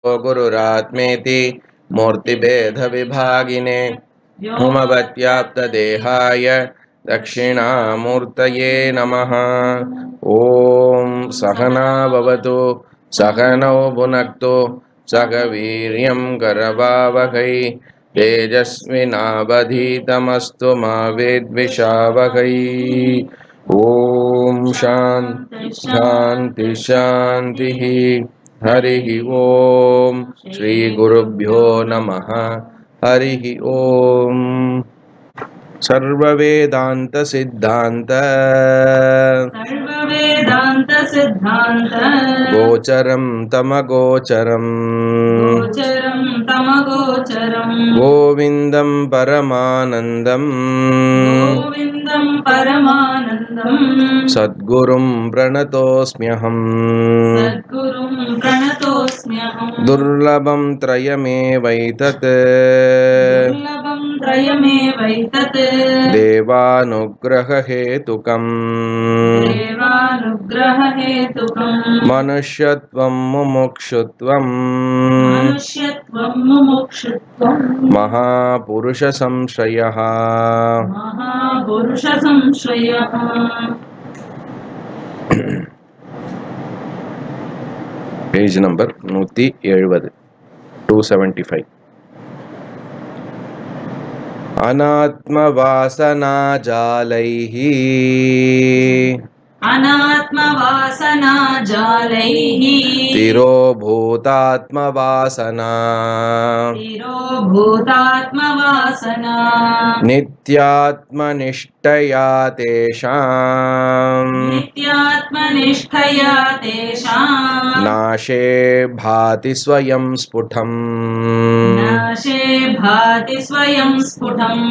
गुरुरात्मेति मूर्तिभेदविभागिने ममवत्याप्तदेहाय दक्षिणामूर्तये नमः ॐ सहना भवतु सहनौ भुनक्तु सह वीर्यं करवावहै तेजस्विनावधीतमस्तु मा विद्विषावहै ॐ शान्ति शान्ति शान्तिः हरिः ॐ श्रीगुरुभ्यो नमः हरिः ॐ सर्ववेदान्तसिद्धान्त सर्ववेदान्त सिद्धान्त गोचरं तमगोचरम् गोचरं तमगोचरम् गोविन्दं परमानन्दम् गोविन्दं परमानन्दम् सद्गुरुं प्रणतोऽस्म्यहम् सद्गुरुं प्रणतोऽस्म्यहम् दुर्लभं त्रयमेवैतत् दुर्लभं त्रयमेवैतत् देवानुग्ररहेतुकम् देवानुग्ररहेतुकम् मनुष्यत्वं मुमुक्षुत्वम् मनुष्यत्वं मुमुक्षुत्वम् महापुरुषसंश्रयः महापुरुषसंश्रयः பேஜ் நம்பர் நூற்றி எழுபது டூ செவன்டி ஃபைவ் अनात्मवासनाजालैः अनात्मवासनाजालैः तिरोभूतात्मवासना तिरो भूतात्मवासना नित्यात्मनिष्ठया तेषाम् नित्यात्मनिष्ठया तेषाम् नाशे भाति स्वयं स्फुटम् नाशे भाति स्वयं स्फुटम्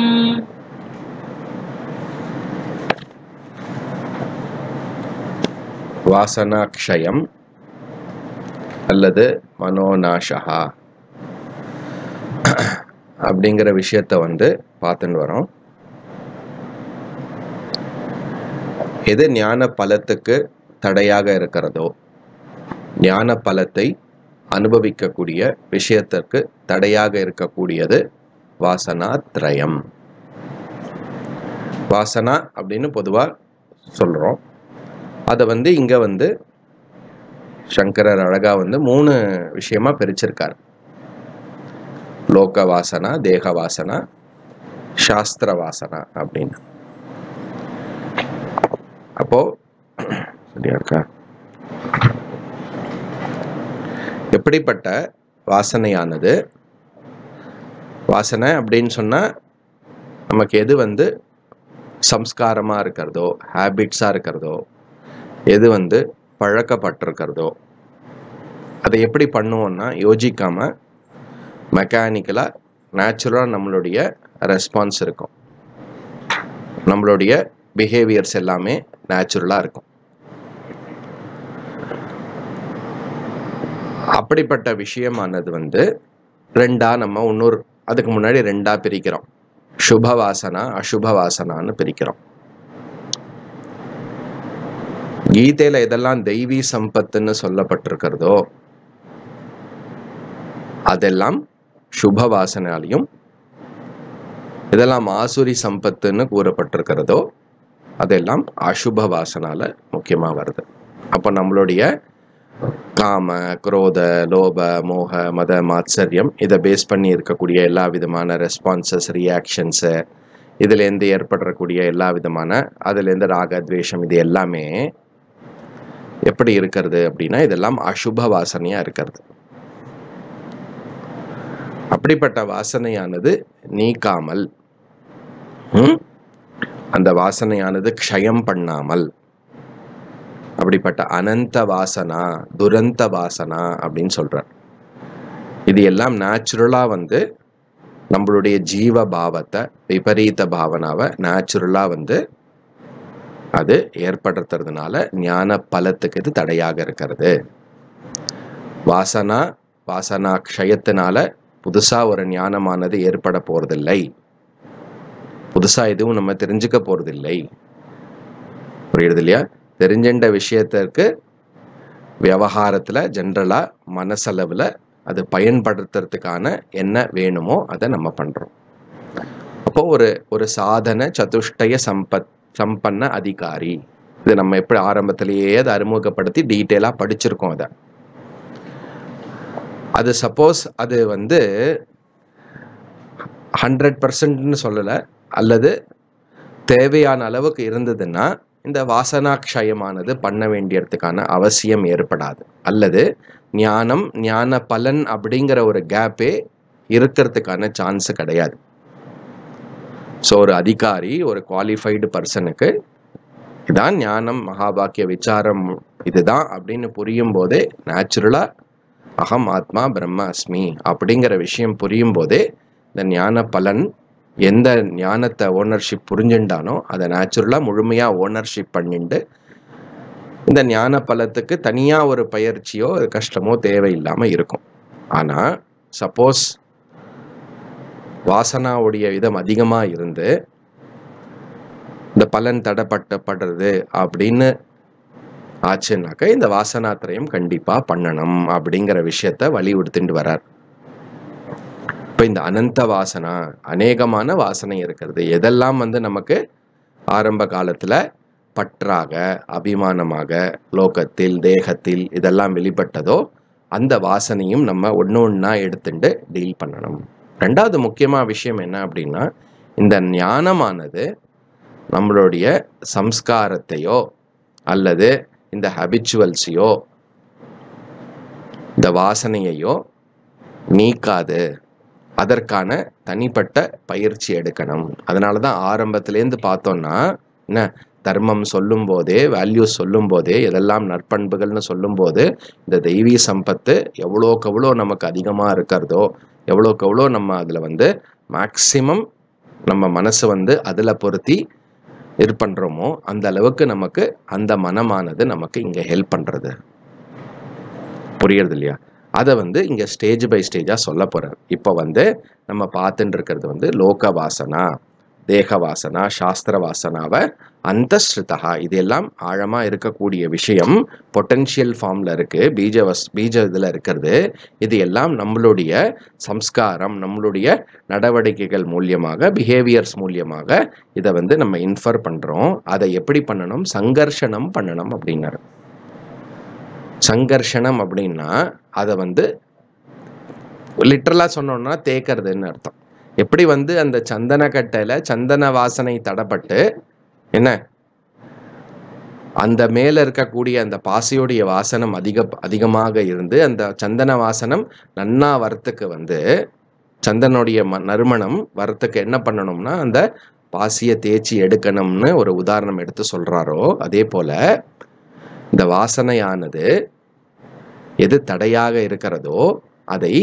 வாசனாக்ஷயம் அல்லது மனோநாசா அப்படிங்கிற விஷயத்த வந்து பார்த்துன்னு வரோம் எது ஞான பலத்துக்கு தடையாக இருக்கிறதோ ஞான பலத்தை அனுபவிக்கக்கூடிய விஷயத்திற்கு தடையாக இருக்கக்கூடியது வாசனா திரயம் வாசனா அப்படின்னு பொதுவாக சொல்கிறோம் அதை வந்து இங்கே வந்து சங்கரர் அழகா வந்து மூணு விஷயமா பிரிச்சிருக்கார் லோக வாசனா தேக வாசனா சாஸ்திர வாசனா அப்படின்னு அப்போ சரியா இருக்கா எப்படிப்பட்ட வாசனையானது வாசனை அப்படின்னு சொன்னா நமக்கு எது வந்து சம்ஸ்காரமா இருக்கிறதோ ஹேபிட்ஸா இருக்கிறதோ எது வந்து பழக்கப்பட்டிருக்கிறதோ அதை எப்படி பண்ணுவோம்னா யோசிக்காம மெக்கானிக்கலாக நேச்சுரலாக நம்மளுடைய ரெஸ்பான்ஸ் இருக்கும் நம்மளுடைய பிஹேவியர்ஸ் எல்லாமே நேச்சுரலாக இருக்கும் அப்படிப்பட்ட விஷயமானது வந்து ரெண்டா நம்ம இன்னொரு அதுக்கு முன்னாடி ரெண்டா பிரிக்கிறோம் சுப வாசனா அசுப வாசனான்னு பிரிக்கிறோம் கீதையில எதெல்லாம் தெய்வீ சம்பத்துன்னு சொல்லப்பட்டிருக்கிறதோ அதெல்லாம் சுப வாசனாலையும் இதெல்லாம் ஆசுரி சம்பத்துன்னு கூறப்பட்டிருக்கிறதோ அதெல்லாம் அசுப வாசனால முக்கியமா வருது அப்போ நம்மளுடைய காம குரோத லோப மோக மத மாத்சரியம் இதை பேஸ் பண்ணி இருக்கக்கூடிய எல்லா விதமான ரெஸ்பான்சஸ் ரியாக்ஷன்ஸு இதுலேருந்து ஏற்படக்கூடிய எல்லா விதமான அதுலேருந்து ராக துவேஷம் இது எல்லாமே எப்படி இருக்கிறது அப்படின்னா இதெல்லாம் அசுப வாசனையா இருக்கிறது அப்படிப்பட்ட வாசனையானது நீக்காமல் ம், அந்த வாசனையானது க்ஷயம் பண்ணாமல் அப்படிப்பட்ட அனந்த வாசனா துரந்த வாசனா அப்படின்னு சொல்றார் இது எல்லாம் நேச்சுரலா வந்து நம்மளுடைய ஜீவ பாவத்தை விபரீத பாவனாவை நேச்சுரலா வந்து அது ஏற்படுத்துறதுனால ஞான பலத்துக்கு இது தடையாக இருக்கிறது வாசனா வாசனா க்ஷயத்தினால புதுசா ஒரு ஞானமானது ஏற்பட போறதில்லை புதுசா எதுவும் நம்ம தெரிஞ்சுக்க போறதில்லை புரியுது இல்லையா தெரிஞ்சின்ற விஷயத்திற்கு விவகாரத்துல ஜென்ரலா மனசளவுல அது பயன்படுத்துறதுக்கான என்ன வேணுமோ அதை நம்ம பண்றோம் அப்போ ஒரு ஒரு சாதன சதுஷ்டய சம்பத் சம்பன்ன அதிகாரி இது நம்ம எப்படி ஆரம்பத்திலேயே அதை அறிமுகப்படுத்தி டீட்டெயிலாக படிச்சிருக்கோம் அதை அது சப்போஸ் அது வந்து ஹண்ட்ரட் பர்சன்ட்னு சொல்லலை அல்லது தேவையான அளவுக்கு இருந்ததுன்னா இந்த வாசனாக்ஷயமானது பண்ண வேண்டியதுக்கான அவசியம் ஏற்படாது அல்லது ஞானம் ஞான பலன் அப்படிங்கிற ஒரு கேப்பே இருக்கிறதுக்கான சான்ஸ் கிடையாது ஸோ ஒரு அதிகாரி ஒரு குவாலிஃபைடு பர்சனுக்கு இதான் ஞானம் மகாபாக்கிய விசாரம் இதுதான் அப்படின்னு புரியும் போதே நேச்சுரலாக அகம் ஆத்மா பிரம்ம அஸ்மி அப்படிங்கிற விஷயம் புரியும் போதே இந்த ஞான பலன் எந்த ஞானத்தை ஓனர்ஷிப் புரிஞ்சுட்டானோ அதை நேச்சுரலாக முழுமையாக ஓனர்ஷிப் பண்ணிட்டு இந்த ஞான பலத்துக்கு தனியாக ஒரு பயிற்சியோ ஒரு கஷ்டமோ தேவையில்லாமல் இருக்கும் ஆனால் சப்போஸ் வாசனாவுடைய விதம் அதிகமாக இருந்து இந்த பலன் தடப்பட்டப்படுறது அப்படின்னு ஆச்சுன்னாக்க இந்த வாசனாத்திரயம் கண்டிப்பாக பண்ணணும் அப்படிங்கிற விஷயத்த வலியுறுத்திட்டு வரார் இப்போ இந்த அனந்த வாசனா அநேகமான வாசனை இருக்கிறது எதெல்லாம் வந்து நமக்கு ஆரம்ப காலத்தில் பற்றாக அபிமானமாக லோகத்தில் தேகத்தில் இதெல்லாம் வெளிப்பட்டதோ அந்த வாசனையும் நம்ம ஒன்று ஒன்றா எடுத்துட்டு டீல் பண்ணணும் ரெண்டாவது முக்கியமான விஷயம் என்ன அப்படின்னா இந்த ஞானமானது நம்மளுடைய சம்ஸ்காரத்தையோ அல்லது இந்த ஹபிச்சுவல்ஸையோ இந்த வாசனையையோ நீக்காது அதற்கான தனிப்பட்ட பயிற்சி எடுக்கணும் அதனால தான் ஆரம்பத்திலேருந்து பார்த்தோம்னா என்ன தர்மம் சொல்லும் போதே வேல்யூஸ் சொல்லும் போதே எதெல்லாம் நற்பண்புகள்னு சொல்லும்போது இந்த தெய்வீ சம்பத்து எவ்வளோக்கு எவ்வளோ நமக்கு அதிகமாக இருக்கிறதோ எவ்வளோக்கு எவ்வளோ நம்ம அதில் வந்து மேக்சிமம் நம்ம மனசு வந்து அதில் பொருத்தி இது பண்ணுறோமோ அந்த அளவுக்கு நமக்கு அந்த மனமானது நமக்கு இங்கே ஹெல்ப் பண்ணுறது புரியுறது இல்லையா அதை வந்து இங்கே ஸ்டேஜ் பை ஸ்டேஜாக சொல்ல போகிறார் இப்போ வந்து நம்ம பார்த்துட்டு இருக்கிறது வந்து லோக வாசனா தேக வாசனா சாஸ்திர வாசனாவை அந்தஸ்ருதா இதெல்லாம் ஆழமாக இருக்கக்கூடிய விஷயம் பொட்டென்ஷியல் ஃபார்மில் இருக்குது பீஜ வஸ் பீஜ இதில் இருக்கிறது இது எல்லாம் நம்மளுடைய சம்ஸ்காரம் நம்மளுடைய நடவடிக்கைகள் மூலியமாக பிஹேவியர்ஸ் மூலியமாக இதை வந்து நம்ம இன்ஃபர் பண்ணுறோம் அதை எப்படி பண்ணணும் சங்கர்ஷனம் பண்ணணும் அப்படின்னாரு சங்கர்ஷனம் அப்படின்னா அதை வந்து லிட்ரலாக சொன்னோம்னா தேக்கிறதுன்னு அர்த்தம் எப்படி வந்து அந்த சந்தன கட்டையில் சந்தன வாசனை தடப்பட்டு என்ன அந்த மேலே இருக்கக்கூடிய அந்த பாசியோடைய வாசனம் அதிக அதிகமாக இருந்து அந்த சந்தன வாசனம் நன்னா வரத்துக்கு வந்து சந்தனுடைய ம நறுமணம் வரத்துக்கு என்ன பண்ணணும்னா அந்த பாசியை தேய்ச்சி எடுக்கணும்னு ஒரு உதாரணம் எடுத்து சொல்கிறாரோ அதே போல் இந்த வாசனையானது எது தடையாக இருக்கிறதோ அதை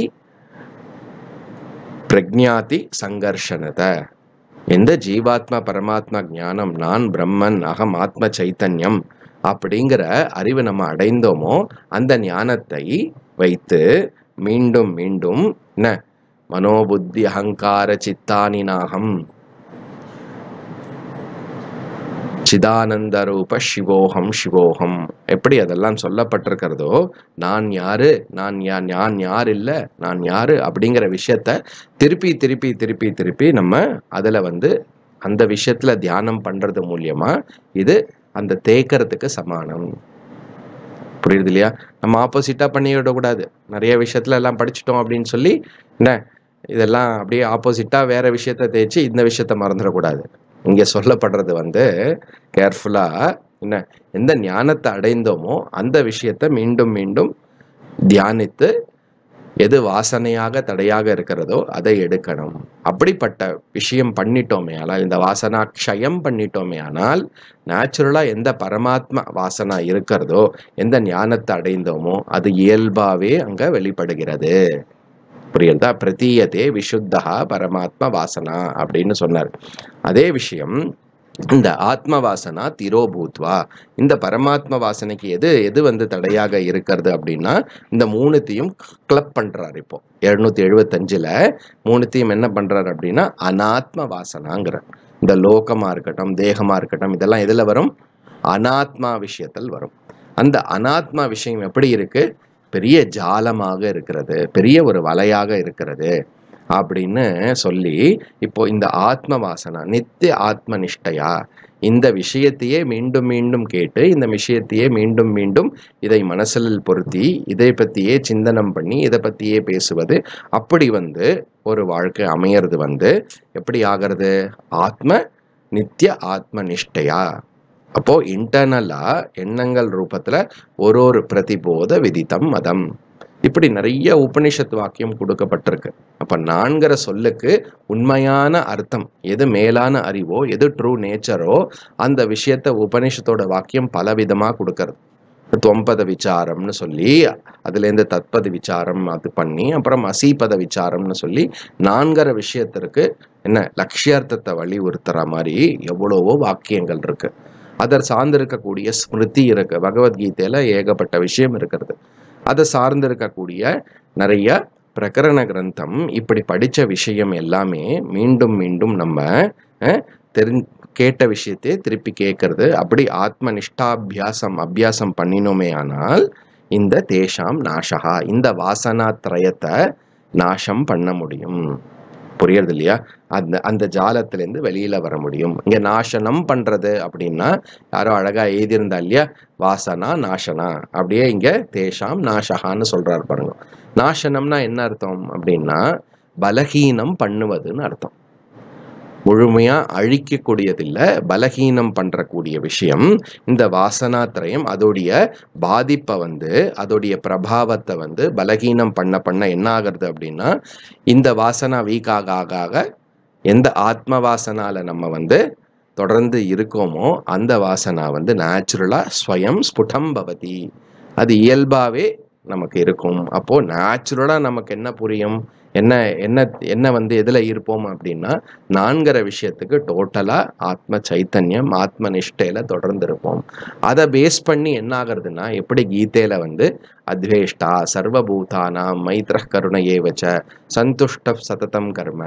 பிரக்ஞாதி சங்கர்ஷனத எந்த ஜீவாத்மா பரமாத்மா ஞானம் நான் பிரம்மன் அகம் ஆத்ம சைத்தன்யம் அப்படிங்கிற அறிவு நம்ம அடைந்தோமோ அந்த ஞானத்தை வைத்து மீண்டும் மீண்டும் என்ன மனோபுத்தி அகங்கார சித்தானினாகம் சிதானந்த ரூப சிவோகம் சிவோகம் எப்படி அதெல்லாம் சொல்லப்பட்டிருக்கிறதோ நான் யாரு நான் யா நான் யார் இல்லை நான் யாரு அப்படிங்கிற விஷயத்த திருப்பி திருப்பி திருப்பி திருப்பி நம்ம அதில் வந்து அந்த விஷயத்துல தியானம் பண்றது மூலியமா இது அந்த தேக்கிறதுக்கு சமானம் புரியுது இல்லையா நம்ம ஆப்போசிட்டா பண்ணி விடக்கூடாது நிறைய விஷயத்துல எல்லாம் படிச்சிட்டோம் அப்படின்னு சொல்லி என்ன இதெல்லாம் அப்படியே ஆப்போசிட்டா வேற விஷயத்த தேய்ச்சி இந்த விஷயத்த மறந்துடக்கூடாது இங்க சொல்லப்படுறது வந்து கேர்ஃபுல்லா என்ன எந்த ஞானத்தை அடைந்தோமோ அந்த விஷயத்த மீண்டும் மீண்டும் தியானித்து எது வாசனையாக தடையாக இருக்கிறதோ அதை எடுக்கணும் அப்படிப்பட்ட விஷயம் பண்ணிட்டோமே ஆனால் இந்த வாசனா க்ஷயம் பண்ணிட்டோமே ஆனால் நேச்சுரலாக எந்த பரமாத்மா வாசனா இருக்கிறதோ எந்த ஞானத்தை அடைந்தோமோ அது இயல்பாகவே அங்கே வெளிப்படுகிறது புரியுதா பிரதீயதே விசுத்தா பரமாத்மா வாசனா அப்படின்னு சொன்னார் அதே விஷயம் இந்த ஆத்ம வாசனா திரோபூத்வா இந்த பரமாத்ம வாசனைக்கு எது எது வந்து தடையாக இருக்கிறது அப்படின்னா இந்த மூணுத்தையும் கிளப் பண்றாரு இப்போ எழுநூத்தி எழுபத்தஞ்சுல மூணுத்தையும் என்ன பண்றாரு அப்படின்னா அனாத்ம வாசனாங்கிற இந்த லோகமா இருக்கட்டும் தேகமா இருக்கட்டும் இதெல்லாம் எதுல வரும் அனாத்மா விஷயத்தில் வரும் அந்த அனாத்மா விஷயம் எப்படி இருக்கு பெரிய ஜாலமாக இருக்கிறது பெரிய ஒரு வலையாக இருக்கிறது அப்படின்னு சொல்லி இப்போ இந்த ஆத்ம வாசனா நித்திய ஆத்ம நிஷ்டையா இந்த விஷயத்தையே மீண்டும் மீண்டும் கேட்டு இந்த விஷயத்தையே மீண்டும் மீண்டும் இதை மனசில் பொருத்தி இதை பற்றியே சிந்தனம் பண்ணி இதை பற்றியே பேசுவது அப்படி வந்து ஒரு வாழ்க்கை அமையிறது வந்து எப்படி ஆகிறது ஆத்ம நித்திய ஆத்ம நிஷ்டையா அப்போ இன்டர்னலா எண்ணங்கள் ரூபத்துல ஒரு ஒரு பிரதிபோத விதித்தம் மதம் இப்படி நிறைய உபனிஷத் வாக்கியம் கொடுக்கப்பட்டிருக்கு அப்ப நான்கிற சொல்லுக்கு உண்மையான அர்த்தம் எது மேலான அறிவோ எது ட்ரூ நேச்சரோ அந்த விஷயத்த உபனிஷத்தோட வாக்கியம் பலவிதமா கொடுக்கறது தொம்பத விசாரம்னு சொல்லி அதுலேருந்து தத்பத விசாரம் அது பண்ணி அப்புறம் அசீபத விசாரம்னு சொல்லி நான்கிற விஷயத்திற்கு என்ன லட்சியார்த்தத்தை வலியுறுத்துற மாதிரி எவ்வளவோ வாக்கியங்கள் இருக்கு அதர் சார்ந்திருக்கக்கூடிய ஸ்மிருதி இருக்கு பகவத்கீதையில ஏகப்பட்ட விஷயம் இருக்கிறது அதை சார்ந்திருக்கக்கூடிய நிறைய பிரகரண கிரந்தம் இப்படி படிச்ச விஷயம் எல்லாமே மீண்டும் மீண்டும் நம்ம அஹ், தெரிஞ் கேட்ட விஷயத்தையே திருப்பி கேட்கறது அப்படி ஆத்ம நிஷ்டாபியாசம் அபியாசம் பண்ணினோமே ஆனால் இந்த தேஷாம் நாசகா இந்த வாசனா திரயத்தை நாசம் பண்ண முடியும் புரியுறது இல்லையா அந்த அந்த ஜாலத்திலேருந்து வெளியில வர முடியும் இங்க நாசனம் பண்றது அப்படின்னா யாரோ அழகா எழுதியிருந்தா இல்லையா வாசனா நாசனா அப்படியே இங்க தேஷாம் நாசகான்னு சொல்றாரு பாருங்க நாசனம்னா என்ன அர்த்தம் அப்படின்னா பலகீனம் பண்ணுவதுன்னு அர்த்தம் முழுமையா அழிக்கக்கூடியதில்ல பலகீனம் பண்றக்கூடிய விஷயம் இந்த வாசனாத்திரயம் அதோடைய பாதிப்பை வந்து அதோடைய பிரபாவத்தை வந்து பலகீனம் பண்ண பண்ண என்ன ஆகுறது அப்படின்னா இந்த வாசனா வீக் ஆக ஆக ஆக எந்த ஆத்ம வாசனால நம்ம வந்து தொடர்ந்து இருக்கோமோ அந்த வாசனா வந்து நேச்சுரலா ஸ்வயம் ஸ்புடம் பவதி அது இயல்பாவே நமக்கு இருக்கும் அப்போ நேச்சுரலா நமக்கு என்ன புரியும் என்ன என்ன என்ன வந்து எதுல இருப்போம் அப்படின்னா நான்கிற விஷயத்துக்கு டோட்டலா ஆத்ம சைத்தன்யம் ஆத்ம நிஷ்டையில தொடர்ந்து இருப்போம் அதை பேஸ் பண்ணி என்ன ஆகுறதுன்னா எப்படி கீதையில வந்து அத்வேஷ்டா சர்வபூதானாம் மைத்ர கருணையே வச்ச சந்துஷ்ட சததம் கர்ம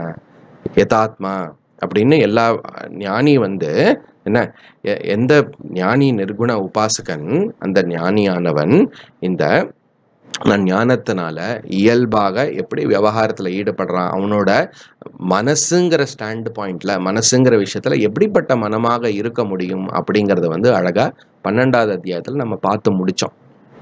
யதாத்மா அப்படின்னு எல்லா ஞானி வந்து என்ன எ- எந்த ஞானி நிர்குண உபாசகன் அந்த ஞானியானவன் இந்த நான் ஞானத்தினால இயல்பாக எப்படி விவகாரத்துல ஈடுபடுறான் அவனோட மனசுங்கிற ஸ்டாண்ட் பாயிண்ட்ல மனசுங்கிற விஷயத்துல எப்படிப்பட்ட மனமாக இருக்க முடியும் அப்படிங்கறத வந்து அழகா பன்னெண்டாவது அத்தியாயத்துல நம்ம பார்த்து முடிச்சோம்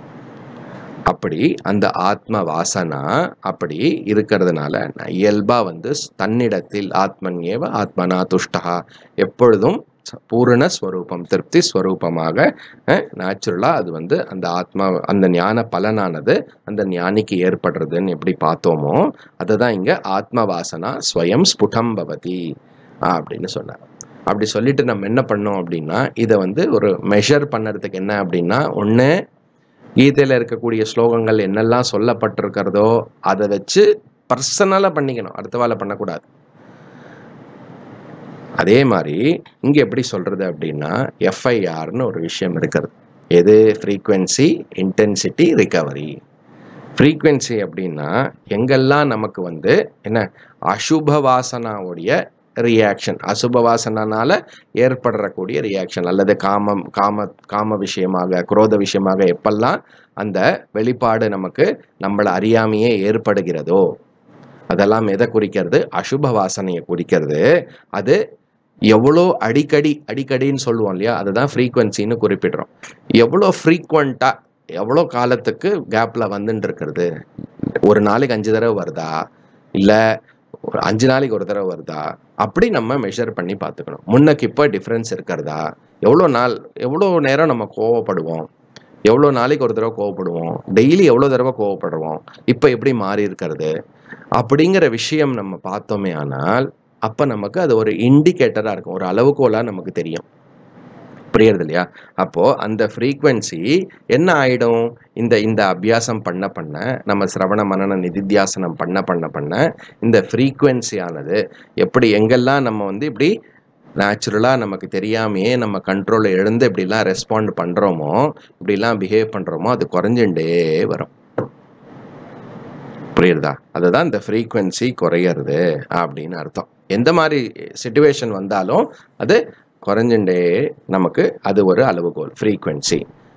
அப்படி அந்த ஆத்ம வாசனா அப்படி இருக்கிறதுனால நான் இயல்பா வந்து தன்னிடத்தில் ஆத்மன் ஏவ ஆத்மனா துஷ்டா எப்பொழுதும் ச- பூரண ஸ்வரூபம் திருப்தி ஸ்வரூபமாக நேச்சுரலா அது வந்து அந்த ஆத்மா அந்த ஞான பலனானது அந்த ஞானிக்கு ஏற்படுறதுன்னு எப்படி பார்த்தோமோ அதுதான் இங்க ஆத்ம வாசனா ஸ்வயம் ஸ்புடம் பவதி அப்படின்னு சொன்னார் அப்படி சொல்லிட்டு நம்ம என்ன பண்ணோம் அப்படின்னா இதை வந்து ஒரு மெஷர் பண்ணுறதுக்கு என்ன அப்படின்னா ஒன்று கீதையில இருக்கக்கூடிய ஸ்லோகங்கள் என்னெல்லாம் சொல்லப்பட்டிருக்கிறதோ அதை வச்சு பர்சனலாக பண்ணிக்கணும் அடுத்த வேலை பண்ணக்கூடாது அதே மாதிரி இங்க எப்படி சொல்றது அப்படின்னா எஃப்ஐஆர்னு ஒரு விஷயம் இருக்கிறது எது ஃப்ரீக்வன்சி இன்டென்சிட்டி ரிகவரி ஃப்ரீக்வன்சி அப்படின்னா எங்கெல்லாம் நமக்கு வந்து என்ன அசுப வாசனாவுடைய ரியாக்ஷன் அசுப வாசனானால ஏற்படக்கூடிய ரியாக்ஷன் அல்லது காமம் காம காம விஷயமாக குரோத விஷயமாக எப்பெல்லாம் அந்த வெளிப்பாடு நமக்கு நம்மளை அறியாமையே ஏற்படுகிறதோ அதெல்லாம் எதை குறிக்கிறது அசுப வாசனையை குறிக்கிறது அது எவ்வளோ அடிக்கடி அடிக்கடின்னு சொல்லுவோம் இல்லையா அதுதான் ஃப்ரீக்வன்சின்னு குறிப்பிடுறோம் எவ்வளோ ஃப்ரீக்வெண்ட்டாக எவ்வளோ காலத்துக்கு கேப்பில் வந்துட்டு இருக்கிறது ஒரு நாளைக்கு அஞ்சு தடவை வருதா இல்லை ஒரு அஞ்சு நாளைக்கு ஒரு தடவை வருதா அப்படி நம்ம மெஷர் பண்ணி பார்த்துக்கணும் முன்னக்கு இப்போ டிஃப்ரென்ஸ் இருக்கிறதா எவ்வளோ நாள் எவ்வளோ நேரம் நம்ம கோவப்படுவோம் எவ்வளோ நாளைக்கு ஒரு தடவை கோவப்படுவோம் டெய்லி எவ்வளோ தடவை கோவப்படுவோம் இப்போ எப்படி மாறி இருக்கிறது அப்படிங்கிற விஷயம் நம்ம பார்த்தோமே ஆனால் அப்போ நமக்கு அது ஒரு இண்டிகேட்டராக இருக்கும் ஒரு அளவுகோலாக நமக்கு தெரியும் புரியுறது இல்லையா அப்போ அந்த ஃப்ரீக்வன்சி என்ன ஆயிடும் இந்த இந்த அபியாசம் பண்ண பண்ண நம்ம சிரவண மனன நிதித்தியாசனம் பண்ண பண்ண பண்ண இந்த frequency ஆனது எப்படி எங்கெல்லாம் நம்ம வந்து இப்படி நேச்சுரலாக நமக்கு தெரியாமையே நம்ம கண்ட்ரோலில் எழுந்து இப்படிலாம் ரெஸ்பாண்ட் பண்ணுறோமோ இப்படிலாம் பிஹேவ் பண்ணுறோமோ அது குறைஞ்சுட்டே வரும் புரியுறதா அதுதான் இந்த ஃப்ரீக்வன்சி குறையிறது அப்படின்னு அர்த்தம் எந்த மாதிரி சுச்சுவேஷன் வந்தாலும் அது குறைஞ்சுட்டே நமக்கு அது ஒரு அளவுகோல் ஃப்ரீக்வன்சி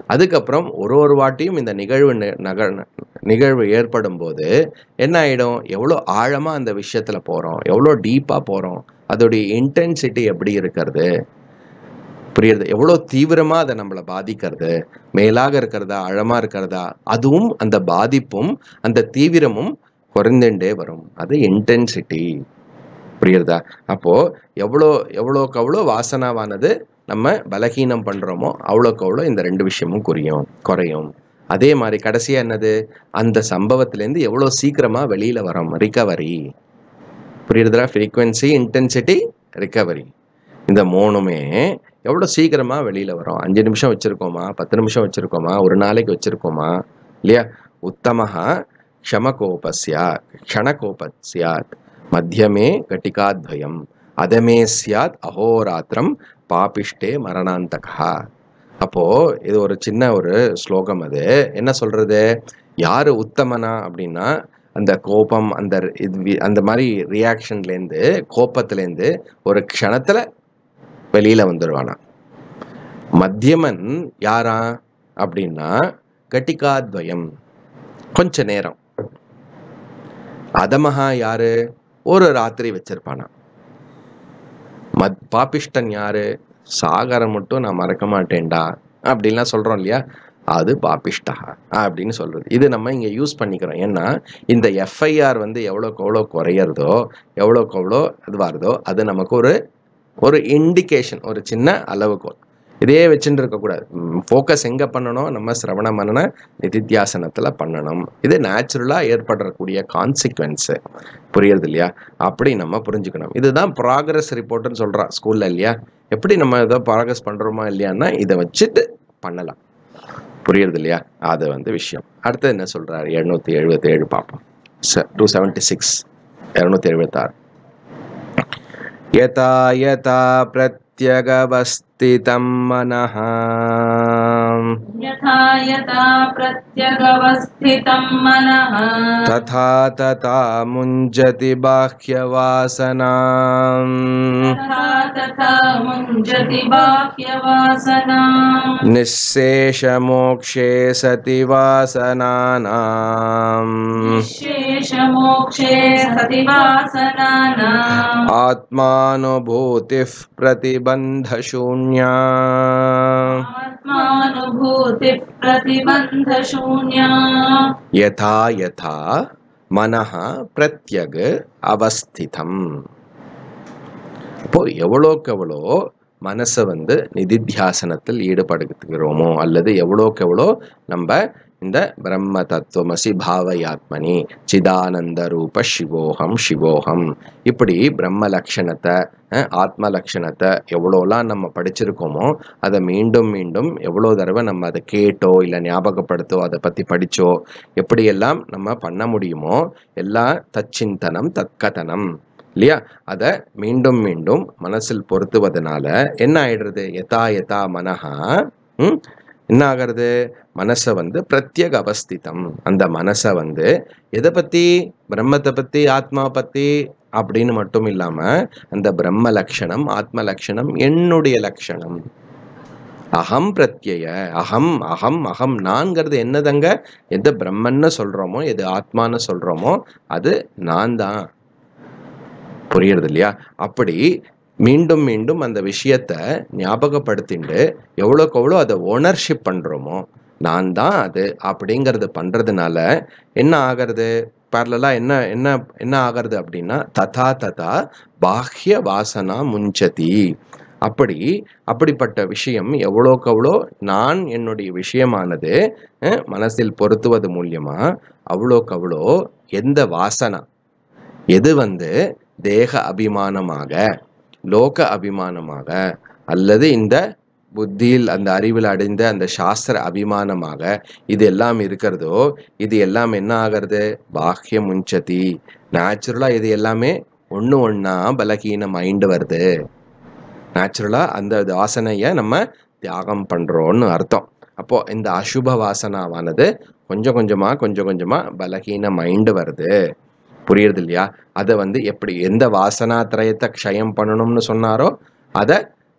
அதுக்கப்புறம் ஒரு ஒரு வாட்டியும் இந்த நிகழ்வு நி- நக நிகழ்வு ஏற்படும் போது என்ன ஆயிடும் எவ்வளோ ஆழமா அந்த விஷயத்துல போறோம் எவ்வளோ டீப்பா போறோம் அதோடைய இன்டென்சிட்டி எப்படி இருக்கிறது புரியுறது எவ்வளோ தீவிரமா அதை நம்மளை பாதிக்கிறது மேலாக இருக்கிறதா ஆழமா இருக்கிறதா அதுவும் அந்த பாதிப்பும் அந்த தீவிரமும் குறைந்துட்டே வரும் அது இன்டென்சிட்டி புரியுறதா அப்போ எவ்வளோ எவ்வளோக்கு அவ்வளோ வாசனாவானது நம்ம பலகீனம் பண்றோமோ அவ்வளோக்கு அவ்வளோ இந்த ரெண்டு விஷயமும் குறையும் குறையும் அதே மாதிரி கடைசியா என்னது அந்த சம்பவத்திலேருந்து எவ்வளோ சீக்கிரமா வெளியில வரோம் ரிகவரி புரியுறதா ஃப்ரீக்வன்சி இன்டென்சிட்டி ரிகவரி இந்த மூணுமே எவ்வளோ சீக்கிரமா வெளியில வரும் அஞ்சு நிமிஷம் வச்சிருக்கோமா பத்து நிமிஷம் வச்சிருக்கோமா ஒரு நாளைக்கு வச்சிருக்கோமா இல்லையா உத்தமஹா க்ஷமகோபஸ்யா க்ஷணகோபஸ்யாத் மத்தியமே கட்டிகாத்வயம் அதமே சியாத் அஹோராத்திரம் பாபிஷ்டே மரணாந்தகா அப்போ இது ஒரு சின்ன ஒரு ஸ்லோகம் அது என்ன சொல்றது யாரு உத்தமனா அப்படின்னா அந்த கோபம் அந்த இது வி- அந்த மாதிரி ரியாக்ஷன்லேருந்து கோபத்துலேருந்து ஒரு க்ஷணத்துல வெளியில வந்துடுவானா மத்தியமன் யாரா அப்படின்னா கட்டிகாத்வயம் கொஞ்ச நேரம் அதமஹா யாரு ஒரு ராத்திரி வச்சிருப்பானா மத் பாபிஷ்டன் யாரு சாகரம் மட்டும் நான் மறக்க மாட்டேன்டா அப்படின்லாம் சொல்றோம் இல்லையா அது பாபிஷ்டா அப்படின்னு சொல்றது இது நம்ம இங்க யூஸ் பண்ணிக்கிறோம் ஏன்னா இந்த எஃப்ஐஆர் வந்து எவ்வளோக்கு எவ்வளோ குறையிறதோ எவ்வளோக்கு எவ்வளோ இதுவாகிறதோ அது நமக்கு ஒரு ஒரு இண்டிகேஷன் ஒரு சின்ன அளவுகோல் இதே வச்சுட்டு இருக்கக்கூடாது ஃபோக்கஸ் எங்கே பண்ணணும் நம்ம சிரவண மனன நிதித்தியாசனத்தில் பண்ணணும் இது நேச்சுரலாக ஏற்படக்கூடிய கான்சிக்வன்ஸு புரியுறது இல்லையா அப்படி நம்ம புரிஞ்சுக்கணும் இதுதான் ப்ராக்ரஸ் ரிப்போர்ட்னு சொல்கிறான் ஸ்கூலில் இல்லையா எப்படி நம்ம ஏதோ ப்ராக்ரஸ் பண்ணுறோமா இல்லையான்னா இதை வச்சுட்டு பண்ணலாம் புரியுறது இல்லையா அது வந்து விஷயம் அடுத்து என்ன சொல்கிறார் எழுநூற்றி எழுபத்தி ஏழு பார்ப்போம் டூ செவன்ட்டி சிக்ஸ் இரநூத்தி எழுபத்தாறு यथा यथा प्रत्यगवस्थितं मनः यथा यथा प्रत्यगवस्थितं मनः तथा तथा मुञ्जति बाह्यवासनाम् तथा तथा मुञ्जति बाह्यवासनाम् निःशेषमोक्षे सति वासनानाम् निःशेषमोक्षे सति वासनानाम् आत्मानुभूतिः प्रतिबन्धशून्या आत्मानुभूतिः प्रतिबन्धशून्या यथा यथा மனஹ பிரத்யக் அவஸ்திதம் இப்போ எவ்வளோக்கு எவ்வளோ மனசை வந்து நிதித்தியாசனத்தில் ஈடுபடுத்துகிறோமோ அல்லது எவ்வளோக்கு எவ்வளோ நம்ம இந்த பிரம்ம தத்துவமசி பாவயாத்மனி சிதானந்த ரூப சிவோகம் சிவோகம் இப்படி பிரம்ம லக்ஷணத்தை அஹ், ஆத்ம லக்ஷணத்தை எவ்வளோலாம் நம்ம படிச்சிருக்கோமோ அதை மீண்டும் மீண்டும் எவ்வளோ தடவை நம்ம அதை கேட்டோ இல்லை ஞாபகப்படுத்தோ அதை பற்றி படிச்சோ எப்படியெல்லாம் நம்ம பண்ண முடியுமோ எல்லாம் தச்சிந்தனம் தற்கதனம் இல்லையா அதை மீண்டும் மீண்டும் மனசில் பொருத்துவதனால என்ன ஆயிடுறது யதா யதா மனஹா ம், என்ன ஆகிறது மனசை வந்து பிரத்யேக அவஸ்திதம் அந்த மனசை வந்து எதை பத்தி பிரம்மத்தை பத்தி ஆத்மா பத்தி அப்படின்னு மட்டும் இல்லாம அந்த பிரம்ம லக்ஷணம் ஆத்ம லக்ஷணம் என்னுடைய லக்ஷணம் அகம் பிரத்யய அகம் அகம் அகம் நான்கிறது என்னதங்க எது பிரம்மன்னு சொல்றோமோ எது ஆத்மான்னு சொல்றோமோ அது நான் தான் புரியுறது இல்லையா அப்படி மீண்டும் மீண்டும் அந்த விஷயத்த ஞாபகப்படுத்திண்டு எவ்வளோக்கு எவ்வளோ அதை ஓனர்ஷிப் பண்றோமோ நான் தான் அது அப்படிங்கறது பண்றதுனால என்ன ஆகிறது பேரலா என்ன என்ன என்ன ஆகிறது அப்படின்னா ததா ததா பாஹ்ய வாசனா முஞ்சதி அப்படி அப்படிப்பட்ட விஷயம் எவ்வளோக்கு எவ்வளோ நான் என்னுடைய விஷயமானது அஹ், மனசில் பொருத்துவது மூலியமா அவ்வளோக்கு அவ்வளோ எந்த வாசனா எது வந்து தேக அபிமானமாக லோக அபிமானமாக அல்லது இந்த புத்தியில் அந்த அறிவில் அடைந்த அந்த சாஸ்திர அபிமானமாக இது எல்லாம் இருக்கிறதோ இது எல்லாம் என்ன ஆகிறது பாஹ்ய முஞ்சதி நேச்சுரலா இது எல்லாமே ஒண்ணு ஒண்ணா பலகீன மைண்டு வருது நேச்சுரலா அந்த வாசனைய நம்ம தியாகம் பண்றோம்னு அர்த்தம் அப்போ இந்த அசுப வாசனாவானது கொஞ்சம் கொஞ்சமா கொஞ்சம் கொஞ்சமா பலகீன மைண்டு வருது புரியுறது இல்லையா அதை வந்து எப்படி எந்த வாசனா திரயத்தை க்ஷயம் பண்ணணும்னு சொன்னாரோ அதை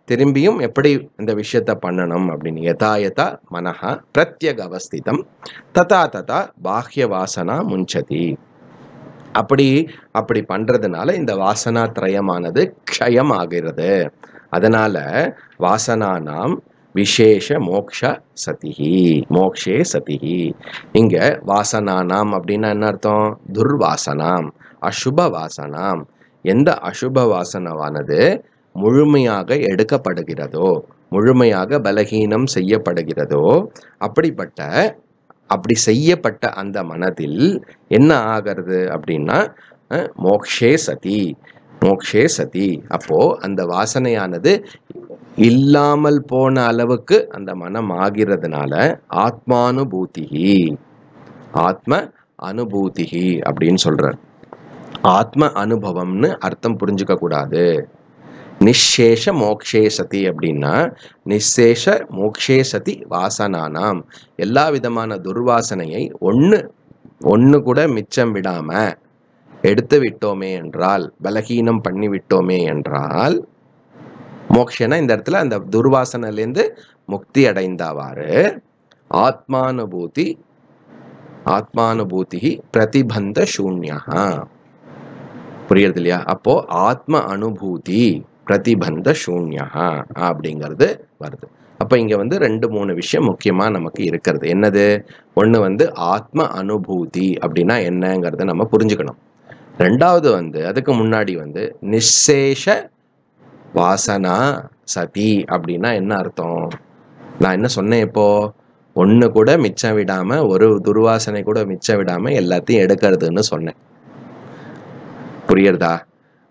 திரும்பியும் எப்படி இந்த விஷயத்த பண்ணணும் அப்படின்னு யதா யதா மனஹா பிரத்யக் அவஸ்திதம் ததா ததா பாஹ்ய வாசனா முஞ்சதி அப்படி அப்படி பண்றதுனால இந்த வாசனா திரயமானது க்ஷயம் ஆகிறது அதனால வாசனா நாம் விசேஷ மோக்ஷ சதிஹி மோக்ஷே சதிஹி இங்க வாசனானாம் அப்படின்னா என்ன அர்த்தம் துர்வாசனாம் அசுப வாசனாம் எந்த அசுப வாசனவானது முழுமையாக எடுக்கப்படுகிறதோ முழுமையாக பலகீனம் செய்யப்படுகிறதோ அப்படிப்பட்ட அப்படி செய்யப்பட்ட அந்த மனதில் என்ன ஆகிறது அப்படின்னா அஹ், மோக்ஷே சதி மோக்ஷே சதி அப்போ அந்த வாசனையானது இல்லாமல் போன அளவுக்கு அந்த மனம் ஆகிறதுனால ஆத்மானுபூதிகி ஆத்ம அனுபூதிகி அப்படின்னு சொல்றார் ஆத்ம அனுபவம்னு அர்த்தம் புரிஞ்சுக்க கூடாது நிஷேஷ மோக்ஷே சதி அப்படின்னா நிசேஷ மோக்ஷே சதி வாசனானாம் எல்லா விதமான துர்வாசனையை ஒன்று ஒன்று கூட மிச்சம் விடாம எடுத்து விட்டோமே என்றால் பலகீனம் பண்ணி விட்டோமே என்றால் மோக்ஷனா இந்த இடத்துல அந்த துர்வாசனையிலேருந்து முக்தி அடைந்தவாறு ஆத்மானுபூதி ஆத்மானுபூதி பிரதிபந்த சூன்யா புரியுறது இல்லையா அப்போ ஆத்ம அனுபூதி பிரதிபந்த சூன்யா அப்படிங்கிறது வருது அப்ப இங்க வந்து ரெண்டு மூணு விஷயம் முக்கியமா நமக்கு இருக்கிறது என்னது ஒண்ணு வந்து ஆத்ம அனுபூதி அப்படின்னா என்னங்கிறத நம்ம புரிஞ்சுக்கணும் ரெண்டாவது வந்து அதுக்கு முன்னாடி வந்து நிசேஷ வாசனா சதி அப்படின்னா என்ன அர்த்தம் நான் என்ன சொன்னேன் இப்போ ஒண்ணு கூட மிச்சம் விடாம ஒரு துர்வாசனை கூட மிச்சம் விடாம எல்லாத்தையும் எடுக்கிறதுன்னு சொன்னேன் புரியுறதா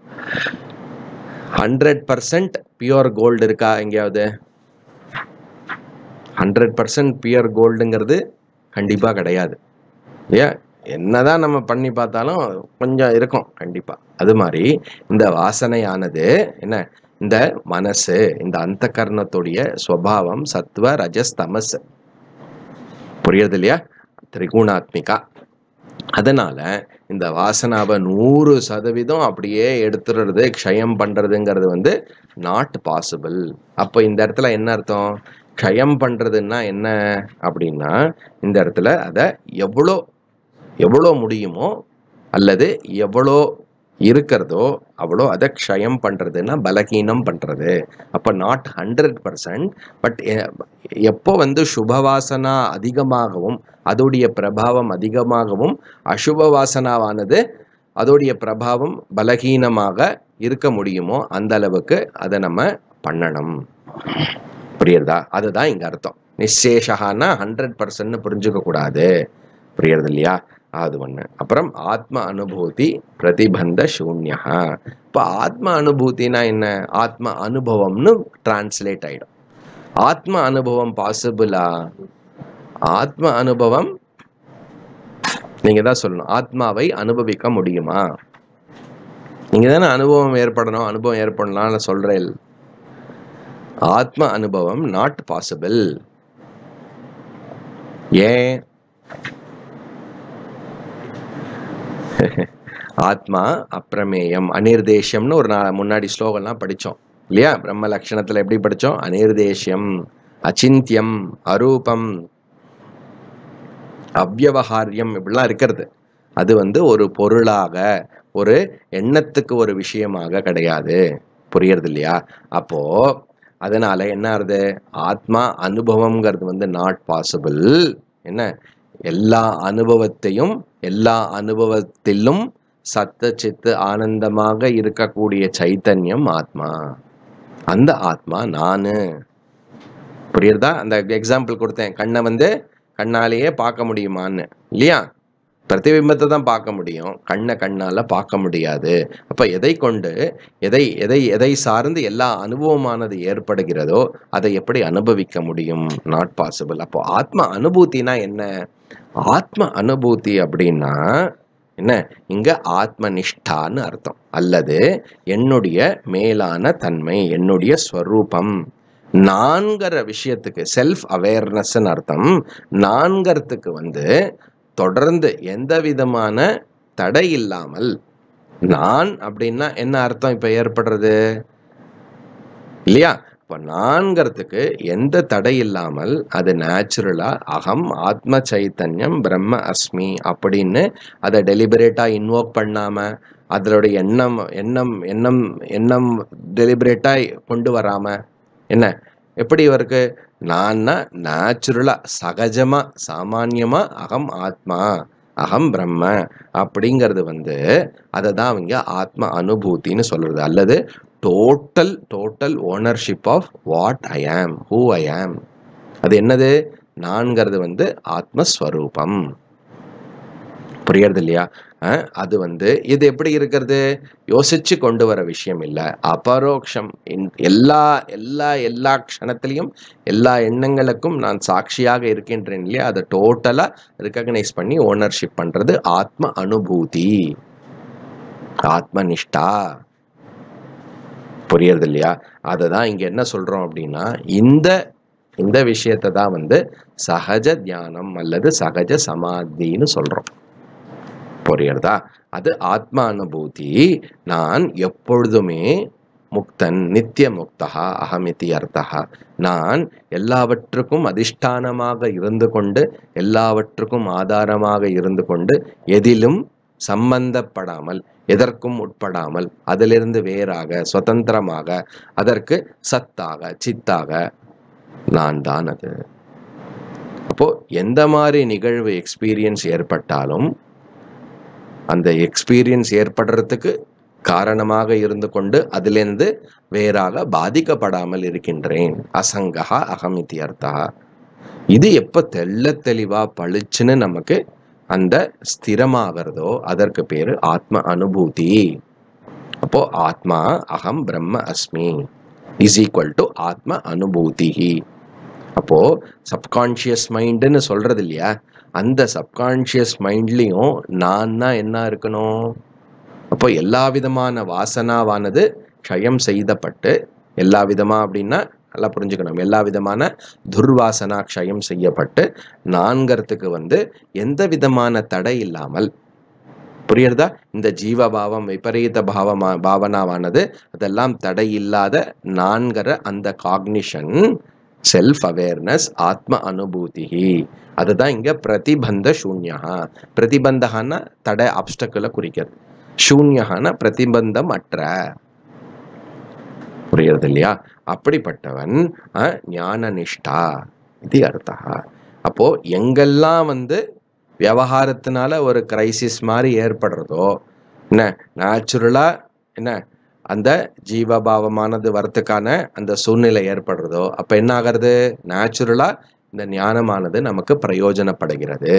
ஹண்ட்ரட் பர்சன்ட் பியூர் கோல்டு இருக்கா எங்கேயாவது ஹண்ட்ரட் பர்சன்ட் பியூர் கோல்டுங்கிறது கண்டிப்பா கிடையாது ஏன் என்னதான் நம்ம பண்ணி பார்த்தாலும் கொஞ்சம் இருக்கும் கண்டிப்பா அது மாதிரி இந்த வாசனையானது என்ன இந்த மனசு இந்த அந்த கர்ணத்துடைய சுவாவம் சத்வ ரஜஸ் தமஸ் புரியுறது இல்லையா திரிகுணாத்மிகா அதனால இந்த வாசனாவை நூறு சதவீதம் அப்படியே எடுத்துடுறது க்ஷயம் பண்றதுங்கிறது வந்து நாட் பாசிபிள் அப்போ இந்த இடத்துல என்ன அர்த்தம் க்ஷயம் பண்றதுன்னா என்ன அப்படின்னா இந்த இடத்துல அதை எவ்வளோ எவ்வளோ முடியுமோ அல்லது எவ்வளோ இருக்கிறதோ அவ்வளோ அதை க்ஷயம் பண்றதுன்னா பலகீனம் பண்றது அப்போ நாட் ஹண்ட்ரட் பர்சன்ட் பட் எப்போ வந்து சுபவாசனா அதிகமாகவும் அதோடைய பிரபாவம் அதிகமாகவும் அசுப வாசனாவானது அதோடைய பிரபாவம் பலகீனமாக இருக்க முடியுமோ அந்த அளவுக்கு அதை நம்ம பண்ணணும் புரியுறதா அதுதான் இங்க அர்த்தம் நிச்சேஷகான்னா ஹண்ட்ரட் பர்சன்ட் புரிஞ்சுக்க கூடாது புரியுறது இல்லையா அது ஒண்ணு அப்புறம் ஆத்ம அனுபூதி பிரதிபந்த சூன்யா இப்போ ஆத்ம அனுபூதினா என்ன ஆத்ம அனுபவம்னு டிரான்ஸ்லேட் ஆயிடும் ஆத்ம அனுபவம் பாசிபிளா ஆத்ம அனுபவம் நீங்க தான் சொல்லணும் ஆத்மாவை அனுபவிக்க முடியுமா நீங்க தானே அனுபவம் ஏற்படணும் அனுபவம் ஏற்படலாம்னு சொல்றேன் ஆத்ம அனுபவம் நாட் பாசிபிள் ஏன் ஆத்மா அப்பிரமேயம் அனிர்தேஷம்னு ஒரு நா- முன்னாடி ஸ்லோகம்லாம் படிச்சோம் இல்லையா பிரம்ம லட்சணத்துல எப்படி படிச்சோம் அனிர்தேஷ்யம் அச்சிந்தியம் அரூபம் அவ்யவகாரியம் இப்படிலாம் இருக்கிறது அது வந்து ஒரு பொருளாக ஒரு எண்ணத்துக்கு ஒரு விஷயமாக கிடையாது புரியறது இல்லையா அப்போ அதனால என்ன ஆகுது ஆத்மா அனுபவம்ங்கிறது வந்து நாட் பாசிபிள் என்ன எல்லா அனுபவத்தையும் எல்லா அனுபவத்திலும் சத்த சித்து ஆனந்தமாக இருக்கக்கூடிய சைத்தன்யம் ஆத்மா அந்த ஆத்மா நானு புரியுறதா அந்த எக்ஸாம்பிள் கொடுத்தேன் கண்ணை வந்து கண்ணாலேயே பார்க்க முடியுமான்னு இல்லையா பிரதிபிம்பத்தை தான் பார்க்க முடியும் கண்ணை கண்ணால பார்க்க முடியாது அப்ப எதை கொண்டு எதை எதை எதை சார்ந்து எல்லா அனுபவமானது ஏற்படுகிறதோ அதை எப்படி அனுபவிக்க முடியும் நாட் பாசிபிள் அப்போ ஆத்ம அனுபூதினா என்ன ஆத்ம அனுபூதி அப்படின்னா என்ன இங்க ஆத்ம நிஷ்டான்னு அர்த்தம் அல்லது என்னுடைய மேலான தன்மை என்னுடைய ஸ்வரூபம் நான்கிற விஷயத்துக்கு செல்ஃப் அவேர்னஸ்ன்னு அர்த்தம் நான்கிறதுக்கு வந்து தொடர்ந்து எந்த விதமான தடை இல்லாமல் நான் அப்படின்னா என்ன அர்த்தம் இப்ப ஏற்படுறது இல்லையா இப்போ நான்கிறதுக்கு எந்த தடை இல்லாமல் அது நேச்சுரலா அகம் ஆத்ம சைத்தன்யம் பிரம்ம அஸ்மி அப்படின்னு அதை டெலிபரேட்டா இன்வோக் பண்ணாம அதனுடைய எண்ணம் எண்ணம் எண்ணம் எண்ணம் டெலிபரேட்டா கொண்டு வராம என்ன எப்படி இவருக்கு நான்னா நேச்சுரலா சகஜமா சாமான்யமா அகம் ஆத்மா அகம் பிரம்ம அப்படிங்கிறது வந்து அதை தான் அவங்க ஆத்ம அனுபூதின்னு சொல்றது அல்லது total total ownership of what I am who ஐ ஆம் அது என்னது நான்கிறது வந்து ஆத்மஸ்வரூபம் புரியறது இல்லையா அஹ், அது வந்து இது எப்படி இருக்கிறது யோசிச்சு கொண்டு வர விஷயம் இல்லை அபரோக்ஷம் இன்- எல்லா எல்லா எல்லா க்ஷணத்திலையும் எல்லா எண்ணங்களுக்கும் நான் சாட்சியாக இருக்கின்றேன் இல்லையா அதை டோட்டலா ரெக்கக்னைஸ் பண்ணி ஓனர்ஷிப் பண்றது ஆத்ம அனுபூதி ஆத்ம நிஷ்டா புரியறது இல்லையா அதை தான் இங்க என்ன சொல்றோம் அப்படின்னா இந்த இந்த விஷயத்தை தான் வந்து சகஜ தியானம் அல்லது சகஜ சமாதின்னு சொல்றோம் புரியுறதா அது ஆத்ம அனுபூதி நான் எப்பொழுதுமே முக்தன் நித்திய முக்தகா அகமிதி அர்த்தகா நான் எல்லாவற்றுக்கும் அதிஷ்டானமாக இருந்து கொண்டு எல்லாவற்றுக்கும் ஆதாரமாக இருந்து கொண்டு எதிலும் சம்பந்தப்படாமல் எதற்கும் உட்படாமல் அதிலிருந்து வேறாக சுதந்திரமாக அதற்கு சத்தாக சித்தாக நான் தான் அது அப்போ எந்த மாதிரி நிகழ்வு எக்ஸ்பீரியன்ஸ் ஏற்பட்டாலும் அந்த எக்ஸ்பீரியன்ஸ் ஏற்படுறதுக்கு காரணமாக இருந்து கொண்டு அதிலிருந்து வேறாக பாதிக்கப்படாமல் இருக்கின்றேன் அசங்கா அகமிதி அர்த்தா இது எப்ப தெள்ள தெளிவா பளிச்சுன்னு நமக்கு அந்த ஸ்திரமாகிறதோ அதற்கு பேரு ஆத்ம அனுபூதி அப்போ ஆத்மா அகம் பிரம்ம அஸ்மி இஸ் ஈக்குவல் டு ஆத்ம அனுபூதி அப்போ சப்கான்ஷியஸ் மைண்டுன்னு சொல்றது இல்லையா அந்த சப்கான்ஷியஸ் மைண்ட்லயும் நான் தான் என்ன இருக்கணும் அப்போ எல்லா விதமான வாசனாவானது க்ஷயம் செய்தப்பட்டு எல்லா விதமா அப்படின்னா நல்லா புரிஞ்சுக்கணும் எல்லா விதமான துர்வாசனா க்ஷயம் செய்யப்பட்டு நான்கிறதுக்கு வந்து எந்த விதமான தடை இல்லாமல் புரியுறதா இந்த ஜீவபாவம் விபரீத பாவமா பாவனாவானது அதெல்லாம் தடை இல்லாத நான்கிற அந்த காக்னிஷன் செல்ஃப் அவேர்னஸ் ஆத்ம அனுபூதி அதுதான் இங்க பிரதிபந்த சூன்யா பிரதிபந்தகன்னா தடை ஆப்ஸ்டக்கிளை குறிக்கிறது சூன்யகான பிரதிபந்தம் அற்ற புரியுறது இல்லையா அப்படிப்பட்டவன் அஹ், ஞான நிஷ்டா இது அர்த்தா அப்போ எங்கெல்லாம் வந்து விவகாரத்தினால ஒரு கிரைசிஸ் மாதிரி ஏற்படுறதோ என்ன நேச்சுரலா என்ன அந்த ஜீவபாவமானது வரத்துக்கான அந்த சூழ்நிலை ஏற்படுறதோ அப்ப என்ன ஆகிறது நேச்சுரலா இந்த ஞானமானது நமக்கு பிரயோஜனப்படுகிறது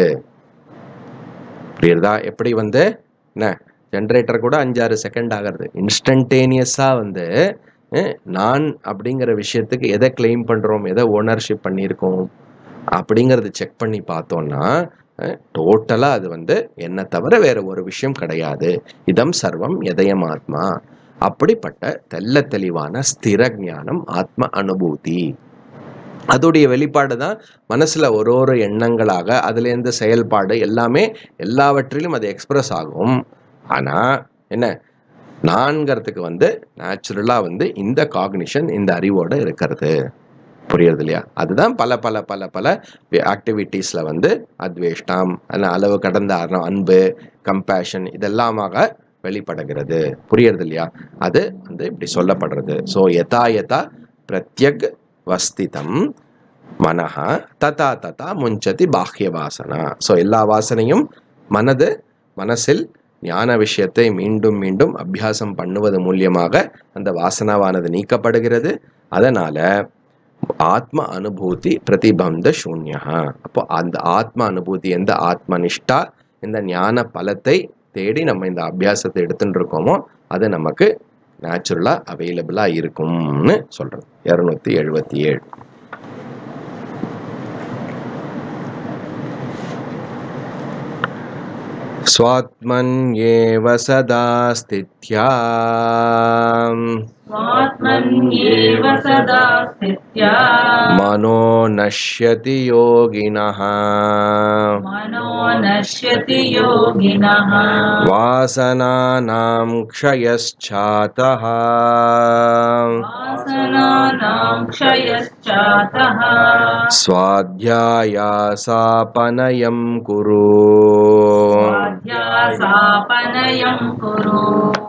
புரியுறதா எப்படி வந்து என்ன ஜென்ரேட்டர் கூட அஞ்சாறு செகண்ட் ஆகிறது இன்ஸ்டன்டேனியஸா வந்து அஹ், நான் அப்படிங்கிற விஷயத்துக்கு எதை கிளைம் பண்றோம் எதை ஓனர்ஷிப் பண்ணியிருக்கோம் அப்படிங்கறது செக் பண்ணி பார்த்தோம்னா டோட்டலா அது வந்து என்ன தவிர வேற ஒரு விஷயம் கிடையாது இதம் சர்வம் எதயம் ஆத்மா அப்படிப்பட்ட தெள்ள தெளிவான ஸ்திர ஞானம் ஆத்ம அனுபூதி அதோடைய வெளிப்பாடு தான் மனசுல ஒரு ஒரு எண்ணங்களாக அதுலேருந்து செயல்பாடு எல்லாமே எல்லாவற்றிலும் அது எக்ஸ்பிரஸ் ஆகும் ஆனா என்ன நான்கிறதுக்கு வந்து நேச்சுரலா வந்து இந்த காக்னிஷன் இந்த அறிவோட இருக்கிறது புரியுறது இல்லையா அதுதான் பல பல பல பல ஆக்டிவிட்டீஸ்ல வந்து அத்வேஷ்டாம் அல்ல அளவு கடந்த அற- அன்பு கம்பேஷன் இதெல்லாமாக வெளிப்படுகிறது புரியுறது இல்லையா அது வந்து இப்படி சொல்லப்படுறது ஸோ யதா யதா பிரத்யக் வஸ்திதம் மனஹா ததா ததா முஞ்சதி பாஹ்ய வாசனா ஸோ எல்லா வாசனையும் மனது மனசில் ஞான விஷயத்தை மீண்டும் மீண்டும் அபியாசம் பண்ணுவது மூலியமாக அந்த வாசனாவானது நீக்கப்படுகிறது அதனால ஆத்ம அனுபூதி பிரதிபந்த சூன்யா அப்போ அந்த ஆத்ம அனுபூதி எந்த ஆத்ம நிஷ்டா இந்த ஞான பலத்தை தேடி நம்ம இந்த அபியாசத்தை எடுத்துட்டு இருக்கோமோ அது நமக்கு நேச்சுரலா அவைலபிளா இருக்கும்னு சொல்றது இருநூத்தி எழுபத்தி ஏழு स्वात्मन्येव सदा स्थित्या स्वात्मन्येव सदा स्थित्या मनो नश्यति योगिनः मनो नश्यति योगिनः वासनानां क्षयश्चातः वासनानां क्षयश्चातः स्वाध्यायासापनयं कुरु स्वाध्यासापनयं कुरु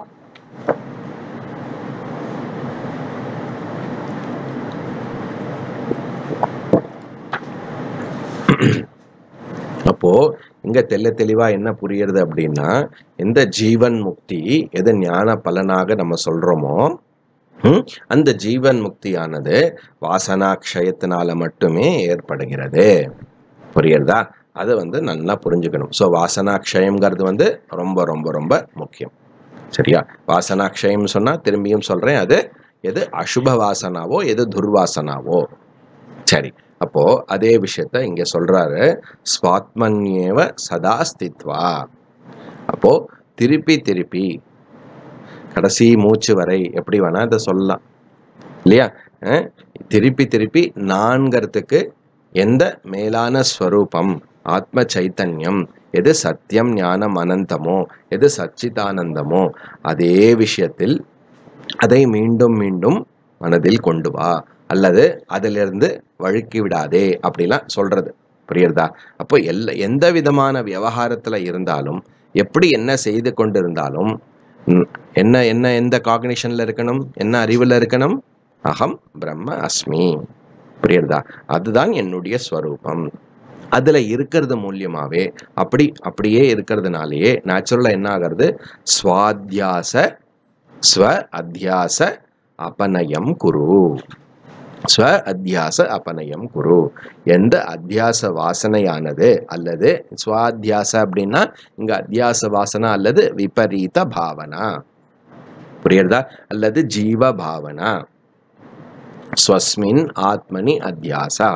அப்போ இங்க தெள்ள தெளிவா என்ன புரியுறது அப்படின்னா எந்த ஜீவன் முக்தி எது ஞான பலனாக நம்ம சொல்றோமோ ம், அந்த ஜீவன் முக்தியானது வாசனாக்ஷயத்தினால மட்டுமே ஏற்படுகிறது புரியுறதா அதை வந்து நல்லா புரிஞ்சுக்கணும் ஸோ வாசனாக்ஷயம்ங்கிறது வந்து ரொம்ப ரொம்ப ரொம்ப முக்கியம் சரியா வாசனாக்ஷயம் சொன்னா திரும்பியும் சொல்றேன் அது எது அசுப வாசனாவோ எது துர்வாசனாவோ சரி அப்போ அதே விஷயத்த இங்க சொல்றாரு ஸ்வாத்மன்யேவ சதா ஸ்தித்வா அப்போ திருப்பி திருப்பி கடைசி மூச்சு வரை எப்படி வேணா இதை சொல்லலாம் இல்லையா அஹ், திருப்பி திருப்பி நான்கிறதுக்கு எந்த மேலான ஸ்வரூபம் ஆத்ம சைத்தன்யம் எது சத்தியம் ஞானம் அனந்தமோ எது சச்சிதானந்தமோ அதே விஷயத்தில் அதை மீண்டும் மீண்டும் மனதில் கொண்டு வா அல்லது அதிலிருந்து வழுக்கி விடாதே அப்படிலாம் சொல்றது புரியுறதா அப்போ எல்லா எந்த விதமான விவகாரத்துல இருந்தாலும் எப்படி என்ன செய்து கொண்டிருந்தாலும் ம், என்ன என்ன எந்த காக்னிஷன்ல இருக்கணும் என்ன அறிவுல இருக்கணும் அகம் பிரம்ம அஸ்மி புரியுறதா அதுதான் என்னுடைய ஸ்வரூபம் அதுல இருக்கிறது மூலியமாவே அப்படி அப்படியே இருக்கிறதுனாலயே நேச்சுரலா என்ன ஆகிறது ஸ்வாத்தியாச ஸ்வ அத்தியாச அபநயம் குரு ஸ்வ அத்தியாச அபநயம் குரு எந்த அத்தியாச வாசனையானது அல்லது ஸ்வாத்தியாச அப்படின்னா இங்க அத்தியாச வாசனா அல்லது விபரீத பாவனா புரியுறதா அல்லது ஜீவ பாவனா ஸ்வஸ்மின் ஆத்மனி அத்தியாசா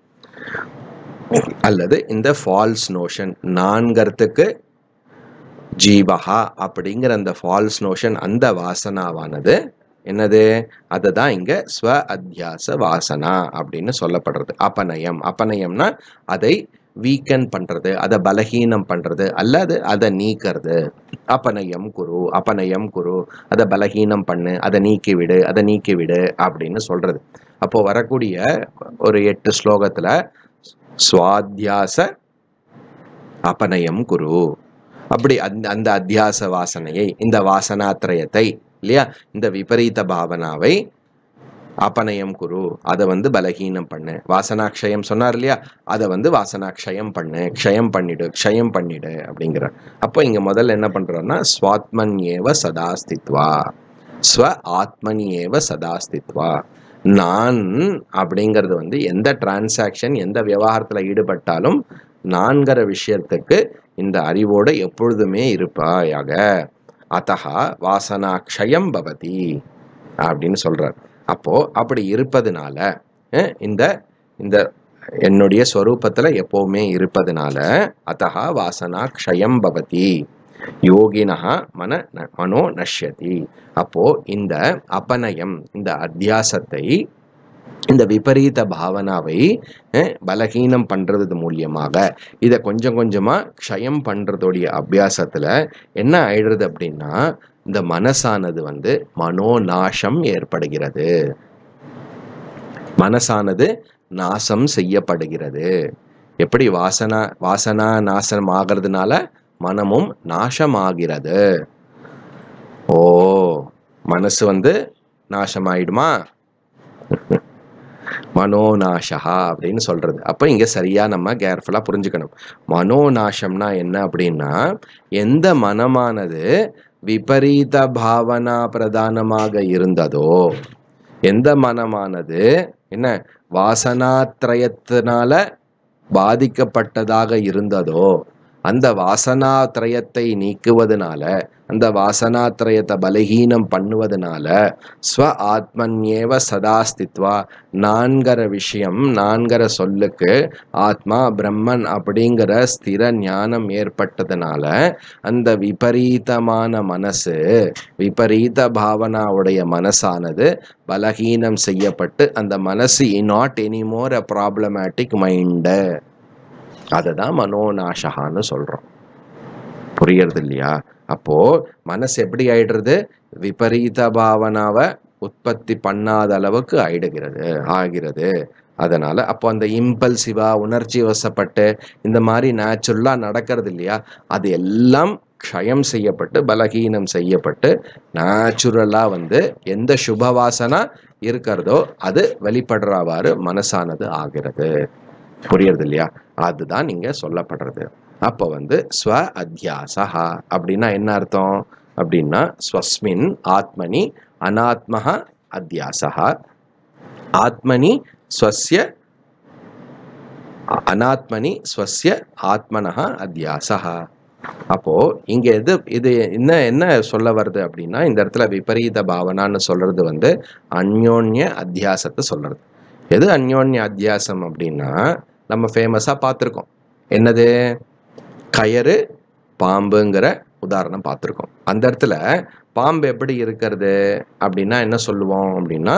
அல்லது இந்த ஃபால்ஸ் நோஷன் நான்கிறதுக்கு ஜீவஹா அப்படிங்கிற அந்த ஃபால்ஸ் நோஷன் அந்த வாசனாவானது என்னது அதுதான் இங்க ஸ்வ அத்தியாச வாசனா அப்படின்னு சொல்லப்படுறது அபநயம் அபநயம்னா அதை வீக்கன் பண்றது அதை பலகீனம் பண்றது அல்லது அதை நீக்கிறது அபநயம் குரு அபநயம் குரு அதை பலகீனம் பண்ணு அதை நீக்கி விடு அதை நீக்கி விடு அப்படின்னு சொல்றது அப்போ வரக்கூடிய ஒரு எட்டு ஸ்லோகத்துல சுவாத்தியாச அபநயம் குரு அப்படி அந்த அந்த அத்தியாச வாசனையை இந்த வாசனாத்திரயத்தை இல்லையா இந்த விபரீத பாவனாவை அபநயம் குரு அதை வந்து பலகீனம் பண்ணு வாசனாக்ஷயம் சொன்னார் இல்லையா அதை வந்து வாசனாக்ஷயம் பண்ணு க்ஷயம் பண்ணிடு க்ஷயம் பண்ணிடு அப்படிங்கிற அப்போ இங்க முதல்ல என்ன பண்றோம்னா ஸ்வாத்மன்யேவ சதாஸ்தித்வா ஸ்வ ஆத்மனியேவ சதாஸ்தித்வா நான் அப்படிங்கிறது வந்து எந்த டிரான்சாக்ஷன் எந்த விவகாரத்துல ஈடுபட்டாலும் நான்கிற விஷயத்துக்கு இந்த அறிவோட எப்பொழுதுமே இருப்பாயாக அத்தகா வாசனாக்ஷயம் பவதி அப்படின்னு சொல்றார் அப்போ அப்படி இருப்பதுனால அஹ், இந்த இந்த என்னுடைய ஸ்வரூபத்துல எப்பவுமே இருப்பதுனால அத்தகா வாசனா க்ஷயம் பவதி யோகினஹா மன ந- மனோ நஷ்யதி அப்போ இந்த அபநயம் இந்த அத்தியாசத்தை இந்த விபரீத பாவனாவை அஹ், பலகீனம் பண்றது மூலியமாக இதை கொஞ்சம் கொஞ்சமா க்ஷயம் பண்றதோடைய அபியாசத்துல என்ன ஆயிடுறது அப்படின்னா இந்த மனசானது வந்து மனோநாசம் ஏற்படுகிறது மனசானது நாசம் செய்யப்படுகிறது எப்படி வாசனா வாசனா நாசனம் ஆகிறதுனால மனமும் நாசமாகிறது ஓ மனசு வந்து நாசமாயிடுமா மனோநாசா அப்படின்னு சொல்றது அப்ப இங்க சரியா நம்ம கேர்ஃபுல்லா புரிஞ்சுக்கணும் மனோநாசம்னா என்ன அப்படின்னா எந்த மனமானது விபரீத பாவனா பிரதானமாக இருந்ததோ எந்த மனமானது என்ன வாசனாத்திரயத்தினால பாதிக்கப்பட்டதாக இருந்ததோ அந்த வாசனாத்திரயத்தை நீக்குவதனால அந்த வாசனாத்திரயத்தை பலகீனம் பண்ணுவதனால ஸ்வ ஆத்மன்யேவ சதாஸ்தித்வா நான்கிற விஷயம் நான்கிற சொல்லுக்கு ஆத்மா பிரம்மன் அப்படிங்கிற ஸ்திர ஞானம் ஏற்பட்டதுனால அந்த விபரீதமான மனசு விபரீத பாவனாவுடைய மனசானது பலகீனம் செய்யப்பட்டு அந்த மனசு not anymore a problematic mind அதுதான் மனோநாசகான்னு சொல்றோம் புரியறது இல்லையா அப்போ மனசு எப்படி ஆயிடுறது விபரீத பாவனாவை உற்பத்தி பண்ணாத அளவுக்கு ஆயிடுகிறது ஆகிறது அதனால அப்போ அந்த இம்பல்சிவா உணர்ச்சி வசப்பட்டு இந்த மாதிரி நேச்சுரலா நடக்கிறது இல்லையா அது எல்லாம் க்ஷயம் செய்யப்பட்டு பலகீனம் செய்யப்பட்டு நேச்சுரலா வந்து எந்த சுபவாசனா இருக்கிறதோ அது வெளிப்படுறவாறு மனசானது ஆகிறது புரியுறது இல்லையா அதுதான் இங்க சொல்லப்படுறது அப்ப வந்து ஸ்வ அத்தியாசா அப்படின்னா என்ன அர்த்தம் அப்படின்னா ஸ்வஸ்மின் ஆத்மனி அனாத்மஹ அத்தியாசா ஆத்மனி ஸ்வஸ்ய அ- அனாத்மனி ஸ்வஸ்ய ஆத்மனஹ அத்தியாசா அப்போ இங்க எது இது என்ன என்ன சொல்ல வருது அப்படின்னா இந்த இடத்துல விபரீத பாவனான்னு சொல்றது வந்து அந்யோன்ய அத்தியாசத்தை சொல்றது எது அந்யோன்ய அத்தியாசம் அப்படின்னா நம்ம ஃபேமஸா பார்த்துருக்கோம் என்னது கயறு பாம்புங்கிற உதாரணம் பார்த்துருக்கோம் அந்த இடத்துல பாம்பு எப்படி இருக்கிறது அப்படின்னா என்ன சொல்லுவோம் அப்படின்னா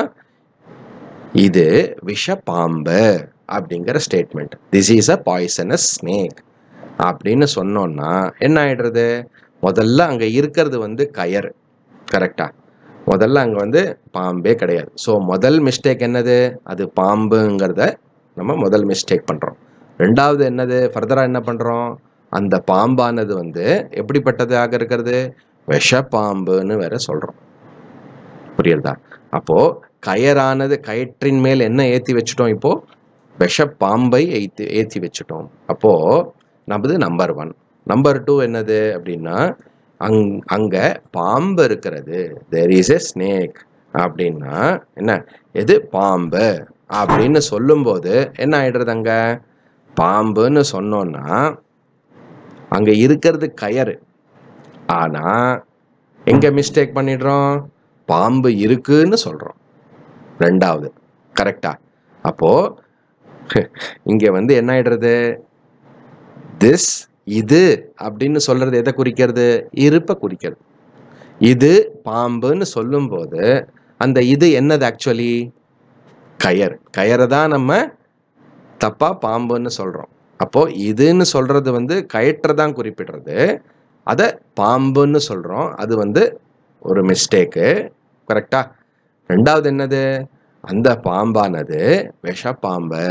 இது விஷ பாம்பு அப்படிங்கிற statement this is a poisonous snake அப்படின்னு சொன்னோம்னா என்ன ஆயிடுறது முதல்ல அங்க இருக்கிறது வந்து கயறு கரெக்டா முதல்ல அங்க வந்து பாம்பே கிடையாது ஸோ முதல் மிஸ்டேக் என்னது அது பாம்புங்கிறத நம்ம முதல் மிஸ்டேக் பண்றோம் ரெண்டாவது என்னது ஃபர்தரா என்ன பண்றோம் அந்த பாம்பானது வந்து எப்படிப்பட்டதாக இருக்கிறது விஷ பாம்புன்னு வேற சொல்றோம் புரியுறதா அப்போ கயரானது கயிற்றின் மேல் என்ன ஏத்தி வச்சுட்டோம் இப்போ விஷ பாம்பை ஏத்தி ஏத்தி வச்சுட்டோம் அப்போ நமது நம்பர் ஒன் நம்பர் டூ என்னது அப்படின்னா அங் அங்க பாம்பு இருக்கிறது தேர் இஸ் எ ஸ்னேக் அப்படின்னா என்ன எது பாம்பு அப்படின்னு சொல்லும்போது என்ன ஆயிடுறது அங்க பாம்புன்னு சொன்னோம்னா அங்க இருக்கிறது கயறு ஆனா எங்க மிஸ்டேக் பண்ணிடுறோம் பாம்பு இருக்குன்னு சொல்றோம் ரெண்டாவது கரெக்டா அப்போ இங்க வந்து என்ன ஆயிடுறது திஸ் இது அப்படின்னு சொல்றது எதை குறிக்கிறது இருப்பை குறிக்கிறது இது பாம்புன்னு சொல்லும்போது அந்த இது என்னது ஆக்சுவலி கயர் கயரை தான் நம்ம தப்பா பாம்புன்னு சொல்றோம் அப்போ இதுன்னு சொல்றது வந்து கயிற்றை தான் குறிப்பிடுறது அதை பாம்புன்னு சொல்றோம் அது வந்து ஒரு மிஸ்டேக்கு கரெக்டா ரெண்டாவது என்னது அந்த பாம்பானது விஷ பாம்பு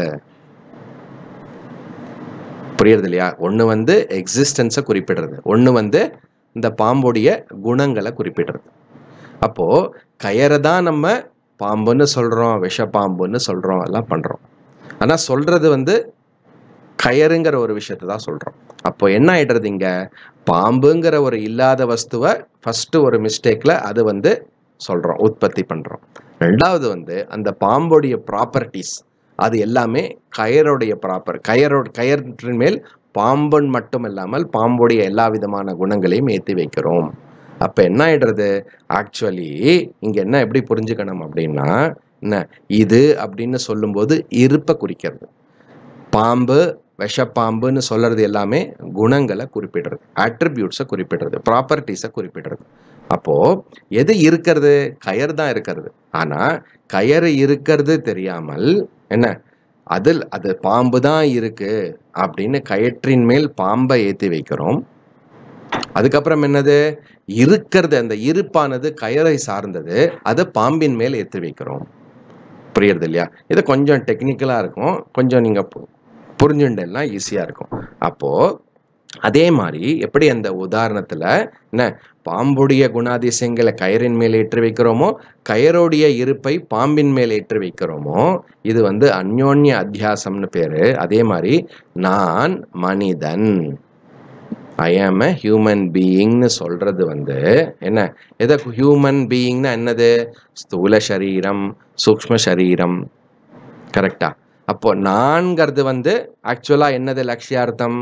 புரியுறது இல்லையா ஒன்று வந்து எக்ஸிஸ்டன்ஸை குறிப்பிடுறது ஒன்று வந்து இந்த பாம்புடைய குணங்களை குறிப்பிடுறது அப்போ கயரை தான் நம்ம பாம்புன்னு சொல்றோம் விஷ பாம்புன்னு சொல்றோம் எல்லாம் பண்றோம் ஆனா சொல்றது வந்து கயறுங்கிற ஒரு விஷயத்தை தான் சொல்றோம் அப்போ என்ன ஆயிடுறது இங்க பாம்புங்கிற ஒரு இல்லாத வஸ்துவை ஃபர்ஸ்ட் ஒரு மிஸ்டேக்ல அது வந்து சொல்றோம் உற்பத்தி பண்றோம் ரெண்டாவது வந்து அந்த பாம்புடைய ப்ராப்பர்ட்டிஸ் அது எல்லாமே கயருடைய ப்ராப்பர் கயரோட கயற்றின் மேல் பாம்பன் மட்டும் இல்லாமல் பாம்புடைய எல்லா விதமான குணங்களையும் ஏற்றி வைக்கிறோம் அப்ப என்ன ஆயிடுறது ஆக்சுவலி இங்க என்ன எப்படி புரிஞ்சுக்கணும் அப்படின்னா என்ன இது அப்படின்னு சொல்லும்போது இருப்பை குறிக்கிறது பாம்பு விஷப்பாம்புன்னு சொல்றது எல்லாமே குணங்களை குறிப்பிடுறது அட்ரிபியூட்ஸை குறிப்பிடுறது ப்ராப்பர்ட்டிஸை குறிப்பிடுறது அப்போ எது இருக்கிறது கயர் தான் இருக்கிறது ஆனா கயறு இருக்கிறது தெரியாமல் என்ன அதில் அது பாம்பு தான் இருக்கு அப்படின்னு கயிற்றின் மேல் பாம்பை ஏத்தி வைக்கிறோம் அதுக்கப்புறம் என்னது இருக்கிறது அந்த இருப்பானது கயரை சார்ந்தது அதை பாம்பின் மேல் ஏற்றி வைக்கிறோம் புரியுறது இல்லையா இது கொஞ்சம் டெக்னிக்கலா இருக்கும் கொஞ்சம் நீங்க பு- புரிஞ்சுண்டேன்னா ஈஸியா இருக்கும் அப்போ அதே மாதிரி எப்படி அந்த உதாரணத்துல என்ன பாம்புடைய குணாதிசயங்களை கயரின் மேல் ஏற்றி வைக்கிறோமோ கயரோடைய இருப்பை பாம்பின் மேல் ஏற்றி வைக்கிறோமோ இது வந்து அந்யோன்ய அத்தியாசம்னு பேரு அதே மாதிரி நான் மனிதன் ஐ ஆம் அ ஹியூமன் பீயிங்னு சொல்றது வந்து என்ன எதை ஹியூமன் பீயிங்னா என்னது ஸ்தூல சரீரம் சூக்ஷ்ம சரீரம் கரெக்டா அப்போ நான்கிறது வந்து ஆக்சுவலா என்னது லட்சியார்த்தம்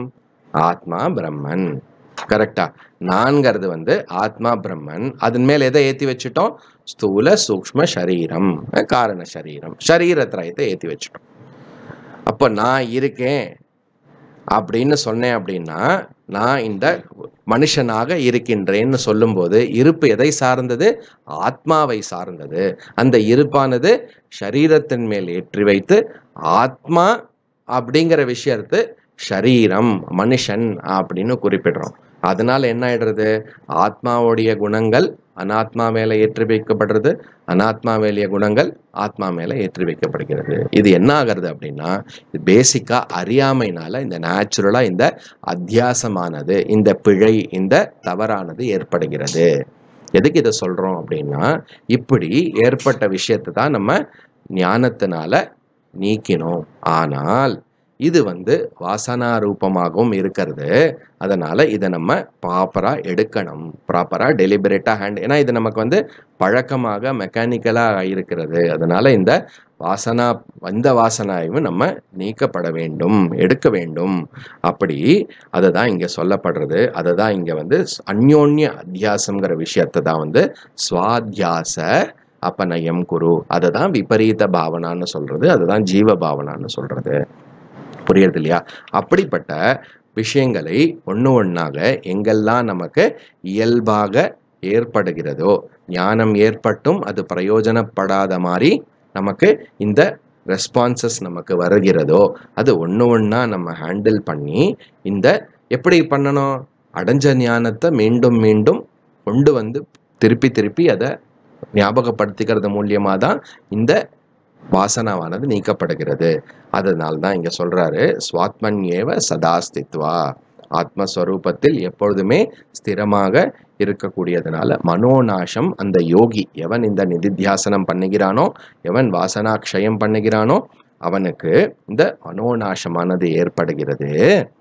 ஆத்மா பிரம்மன் கரெக்டா நான்கிறது வந்து ஆத்மா பிரம்மன் அதன் மேல எதை ஏத்தி வச்சுட்டோம் ஸ்தூல சூக்ஷ்ம சரீரம் அஹ் காரண சரீரம் சரீரத்திரயத்தை ஏத்தி வச்சுட்டோம் அப்போ நான் இருக்கேன் அப்படின்னு சொன்னேன் அப்படின்னா நான் இந்த மனுஷனாக இருக்கின்றேன்னு சொல்லும்போது இருப்பு எதை சார்ந்தது ஆத்மாவை சார்ந்தது அந்த இருப்பானது சரீரத்தின் மேல் ஏற்றி வைத்து ஆத்மா அப்படிங்கிற விஷயத்தை ஷரீரம் மனுஷன் அப்படின்னு குறிப்பிடுறோம் அதனால என்ன ஆயிடுறது ஆத்மாவுடைய குணங்கள் அனாத்மா மேல ஏற்றி வைக்கப்படுறது அனாத்மா மேலிய குணங்கள் ஆத்மா மேல ஏற்றி வைக்கப்படுகிறது இது என்ன ஆகிறது அப்படின்னா பேசிக்கா அறியாமைனால இந்த நேச்சுரலா இந்த அத்தியாசமானது இந்த பிழை இந்த தவறானது ஏற்படுகிறது எதுக்கு இதை சொல்றோம் அப்படின்னா இப்படி ஏற்பட்ட விஷயத்தை தான் நம்ம ஞானத்தினால நீக்கினோம் ஆனால் இது வந்து வாசனா ரூபமாகவும் இருக்கிறது அதனால இதை நம்ம ப்ராப்பரா எடுக்கணும் ப்ராப்பரா டெலிபரேட்டா ஹேண்ட் ஏன்னா இது நமக்கு வந்து பழக்கமாக மெக்கானிக்கலா இருக்கிறது அதனால இந்த வாசனா வந்த வாசனாயும் நம்ம நீக்கப்பட வேண்டும் எடுக்க வேண்டும் அப்படி அதை தான் இங்க சொல்லப்படுறது அதை தான் இங்க வந்து அந்யோன்ய அத்தியாசம்ங்கிற விஷயத்தை தான் வந்து சுவாத்தியாச அப்பநயம் குரு அதை தான் விபரீத பாவனான்னு சொல்றது அதுதான் ஜீவ பாவனான்னு சொல்றது புரியுறது இல்லையா அப்படிப்பட்ட விஷயங்களை ஒன்று ஒன்றாக எங்கெல்லாம் நமக்கு இயல்பாக ஏற்படுகிறதோ ஞானம் ஏற்பட்டும் அது பிரயோஜனப்படாத மாதிரி நமக்கு இந்த ரெஸ்பான்சஸ் நமக்கு வருகிறதோ அது ஒன்று ஒன்றா நம்ம ஹேண்டில் பண்ணி இந்த எப்படி பண்ணணும் அடைஞ்ச ஞானத்தை மீண்டும் மீண்டும் கொண்டு வந்து திருப்பி திருப்பி அதை ஞாபகப்படுத்திக்கிறது மூலியமாக தான் இந்த வாசனாவானது நீக்கப்படுகிறது அதனால தான் இங்க சொல்றாரு ஸ்வாத்மன் ஏவ சதாஸ்தித்வா ஆத்மஸ்வரூபத்தில் எப்பொழுதுமே ஸ்திரமாக இருக்கக்கூடியதுனால மனோநாசம் அந்த யோகி எவன் இந்த நிதித்தியாசனம் பண்ணுகிறானோ எவன் வாசனாக்ஷயம் பண்ணுகிறானோ அவனுக்கு இந்த மனோநாசமானது ஏற்படுகிறது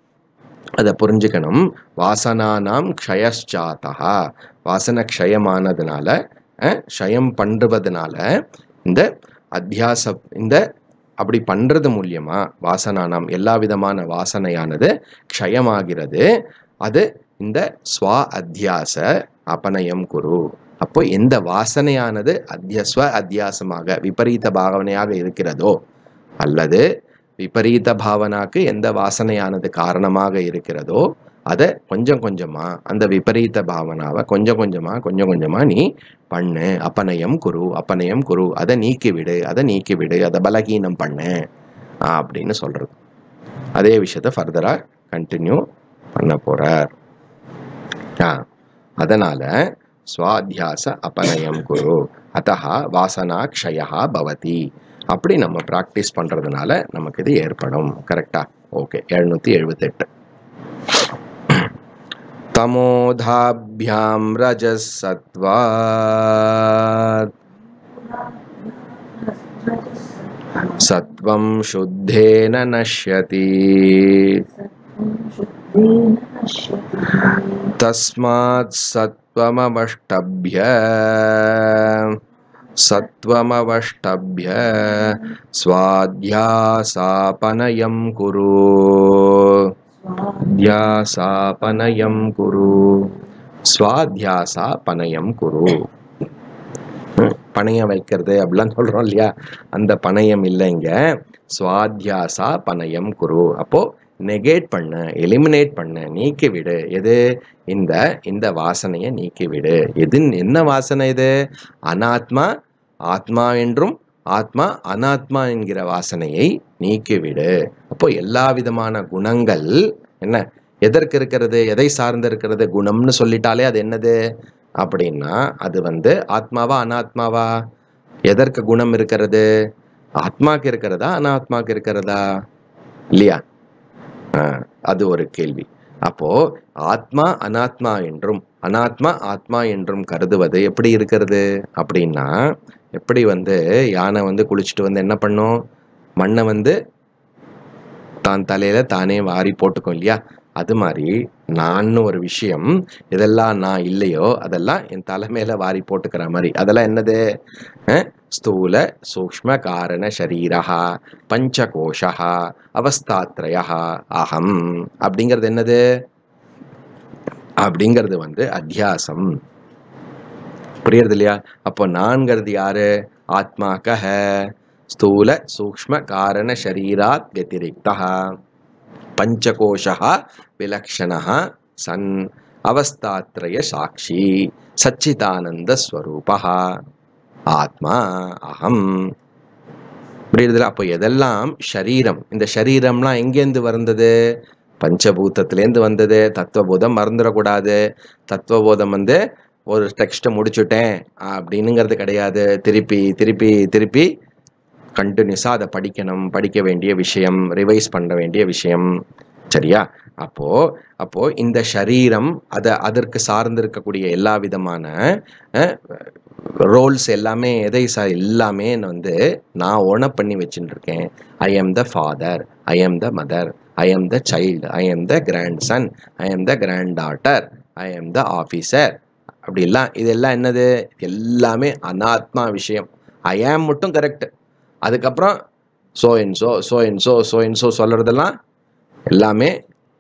அதை புரிஞ்சுக்கணும் வாசனானாம் க்ஷயச்சாத்தா வாசன க்ஷயமானதுனால அஹ், க்ஷயம் பண்ணுவதனால இந்த அத்தியாச இந்த அப்படி பண்றது மூலியமா வாசனானாம் எல்லா விதமான வாசனையானது க்ஷயமாகிறது அது இந்த ஸ்வ அத்தியாச அபநயம் குரு அப்போ எந்த வாசனையானது அத்திய ஸ்வ அத்தியாசமாக விபரீத பாவனையாக இருக்கிறதோ அல்லது விபரீத பாவனாக்கு எந்த வாசனையானது காரணமாக இருக்கிறதோ அதை கொஞ்சம் கொஞ்சமா அந்த விபரீத பாவனாவை கொஞ்சம் கொஞ்சமா கொஞ்சம் கொஞ்சமா நீ பண்ணு அப்பநயம் குரு அப்பநயம் குரு அதை நீக்கி விடு அதை நீக்கி விடு அதை பலகீனம் பண்ணு ஆஹ் அப்படின்னு சொல்றது அதே விஷயத்த ஃபர்தரா கண்டினியூ பண்ண போறார் ஆ, அதனால சுவாத்தியாச அபநயம் குரு அத்தஹா வாசனா க்ஷயா பவதி அப்படி நம்ம ப்ராக்டிஸ் பண்றதுனால நமக்கு இது ஏற்படும் கரெக்டா ஓகே எழுநூத்தி எழுபத்தெட்டு तमोधाभ्यां रजसत्त्वात् सत्त्वं शुद्धेन नश्यति तस्मात् सत्त्वमवष्टभ्य सत्त्वमवष्टभ्य स्वाध्यासापनयं कुरु स्वाध्यासापनयं कुरु சுவாத்தியாசாபனயம் குரு ம், பணயம் வைக்கிறது அப்படிலாம் சொல்றோம் இல்லையா அந்த பணயம் இல்லை இங்க சுவாத்தியாசா பணயம் குரு அப்போ நெகேட் பண்ண எலிமினேட் பண்ண நீக்கி விடு எது இந்த இந்த வாசனையை நீக்கி விடு எது என்ன வாசனை இது அனாத்மா ஆத்மா என்றும் ஆத்மா அனாத்மா என்கிற வாசனையை நீக்கிவிடு அப்போ எல்லா விதமான குணங்கள் என்ன எதற்கு இருக்கிறது எதை சார்ந்து இருக்கிறது குணம்னு சொல்லிட்டாலே அது என்னது அப்படின்னா அது வந்து ஆத்மாவா அனாத்மாவா எதற்கு குணம் இருக்கிறது ஆத்மாக்கு இருக்கிறதா அனாத்மாக்கு இருக்கிறதா இல்லையா ஆஹ், அது ஒரு கேள்வி அப்போ ஆத்மா அனாத்மா என்றும் அனாத்மா ஆத்மா என்றும் கருதுவது எப்படி இருக்கிறது அப்படின்னா எப்படி வந்து யானை வந்து குளிச்சுட்டு வந்து என்ன பண்ணும் மண்ணை வந்து தான் தலையில தானே வாரி போட்டுக்கும் இல்லையா அது மாதிரி நான்னு ஒரு விஷயம் இதெல்லாம் நான் இல்லையோ அதெல்லாம் என் தலை மேல வாரி போட்டுக்கிற மாதிரி அதெல்லாம் என்னது அஹ்? ஸ்தூல சூக்ஷ்ம காரண சரீரா பஞ்சகோஷா அவஸ்தாத்ரயா அகம் அப்படிங்கிறது என்னது அப்படிங்கிறது வந்து அத்தியாசம் புரியுறது இல்லையா அப்போ நான்கிறது யாரு ஆத்மா கஹ ஸ்தூல சூக்ஷ்ம காரண சரீராத் வத்திரிக்தா பஞ்சகோஷா விலக்ஷணः சன் அவஸ்தாத்ரய சாட்சி சச்சிதானந்த ஸ்வரூபா ஆத்மா அகம் புரியுதுல அப்போ எதெல்லாம் ஷரீரம் இந்த ஷரீரம்லாம் எங்கேருந்து வந்தது பஞ்சபூதத்திலேருந்து வந்தது தத்துவபோதம் மறந்துடக்கூடாது தத்துவபோதம் வந்து ஒரு டெக்ஸ்ட்டை முடிச்சுட்டேன் அப்படின்னுங்கிறது கிடையாது திருப்பி திருப்பி திருப்பி கண்டினியூஸாக அதை படிக்கணும் படிக்க வேண்டிய விஷயம் ரிவைஸ் பண்ண வேண்டிய விஷயம் சரியா அப்போ அப்போ இந்த சரீரம் அதை அதற்கு சார்ந்து இருக்கக்கூடிய எல்லா விதமான ரோல்ஸ் எல்லாமே எதை சா எல்லாமே வந்து நான் ஓன பண்ணி வச்சுட்டு இருக்கேன் I am the father I am the mother I am the child I am the grandson I am the granddaughter I am the officer அப்படிலாம் இதெல்லாம் என்னது எல்லாமே அனாத்மா விஷயம் ஐ ஆம் மட்டும் கரெக்ட் அதுக்கப்புறம் so and so so and so so and so சொல்றதெல்லாம் எல்லாமே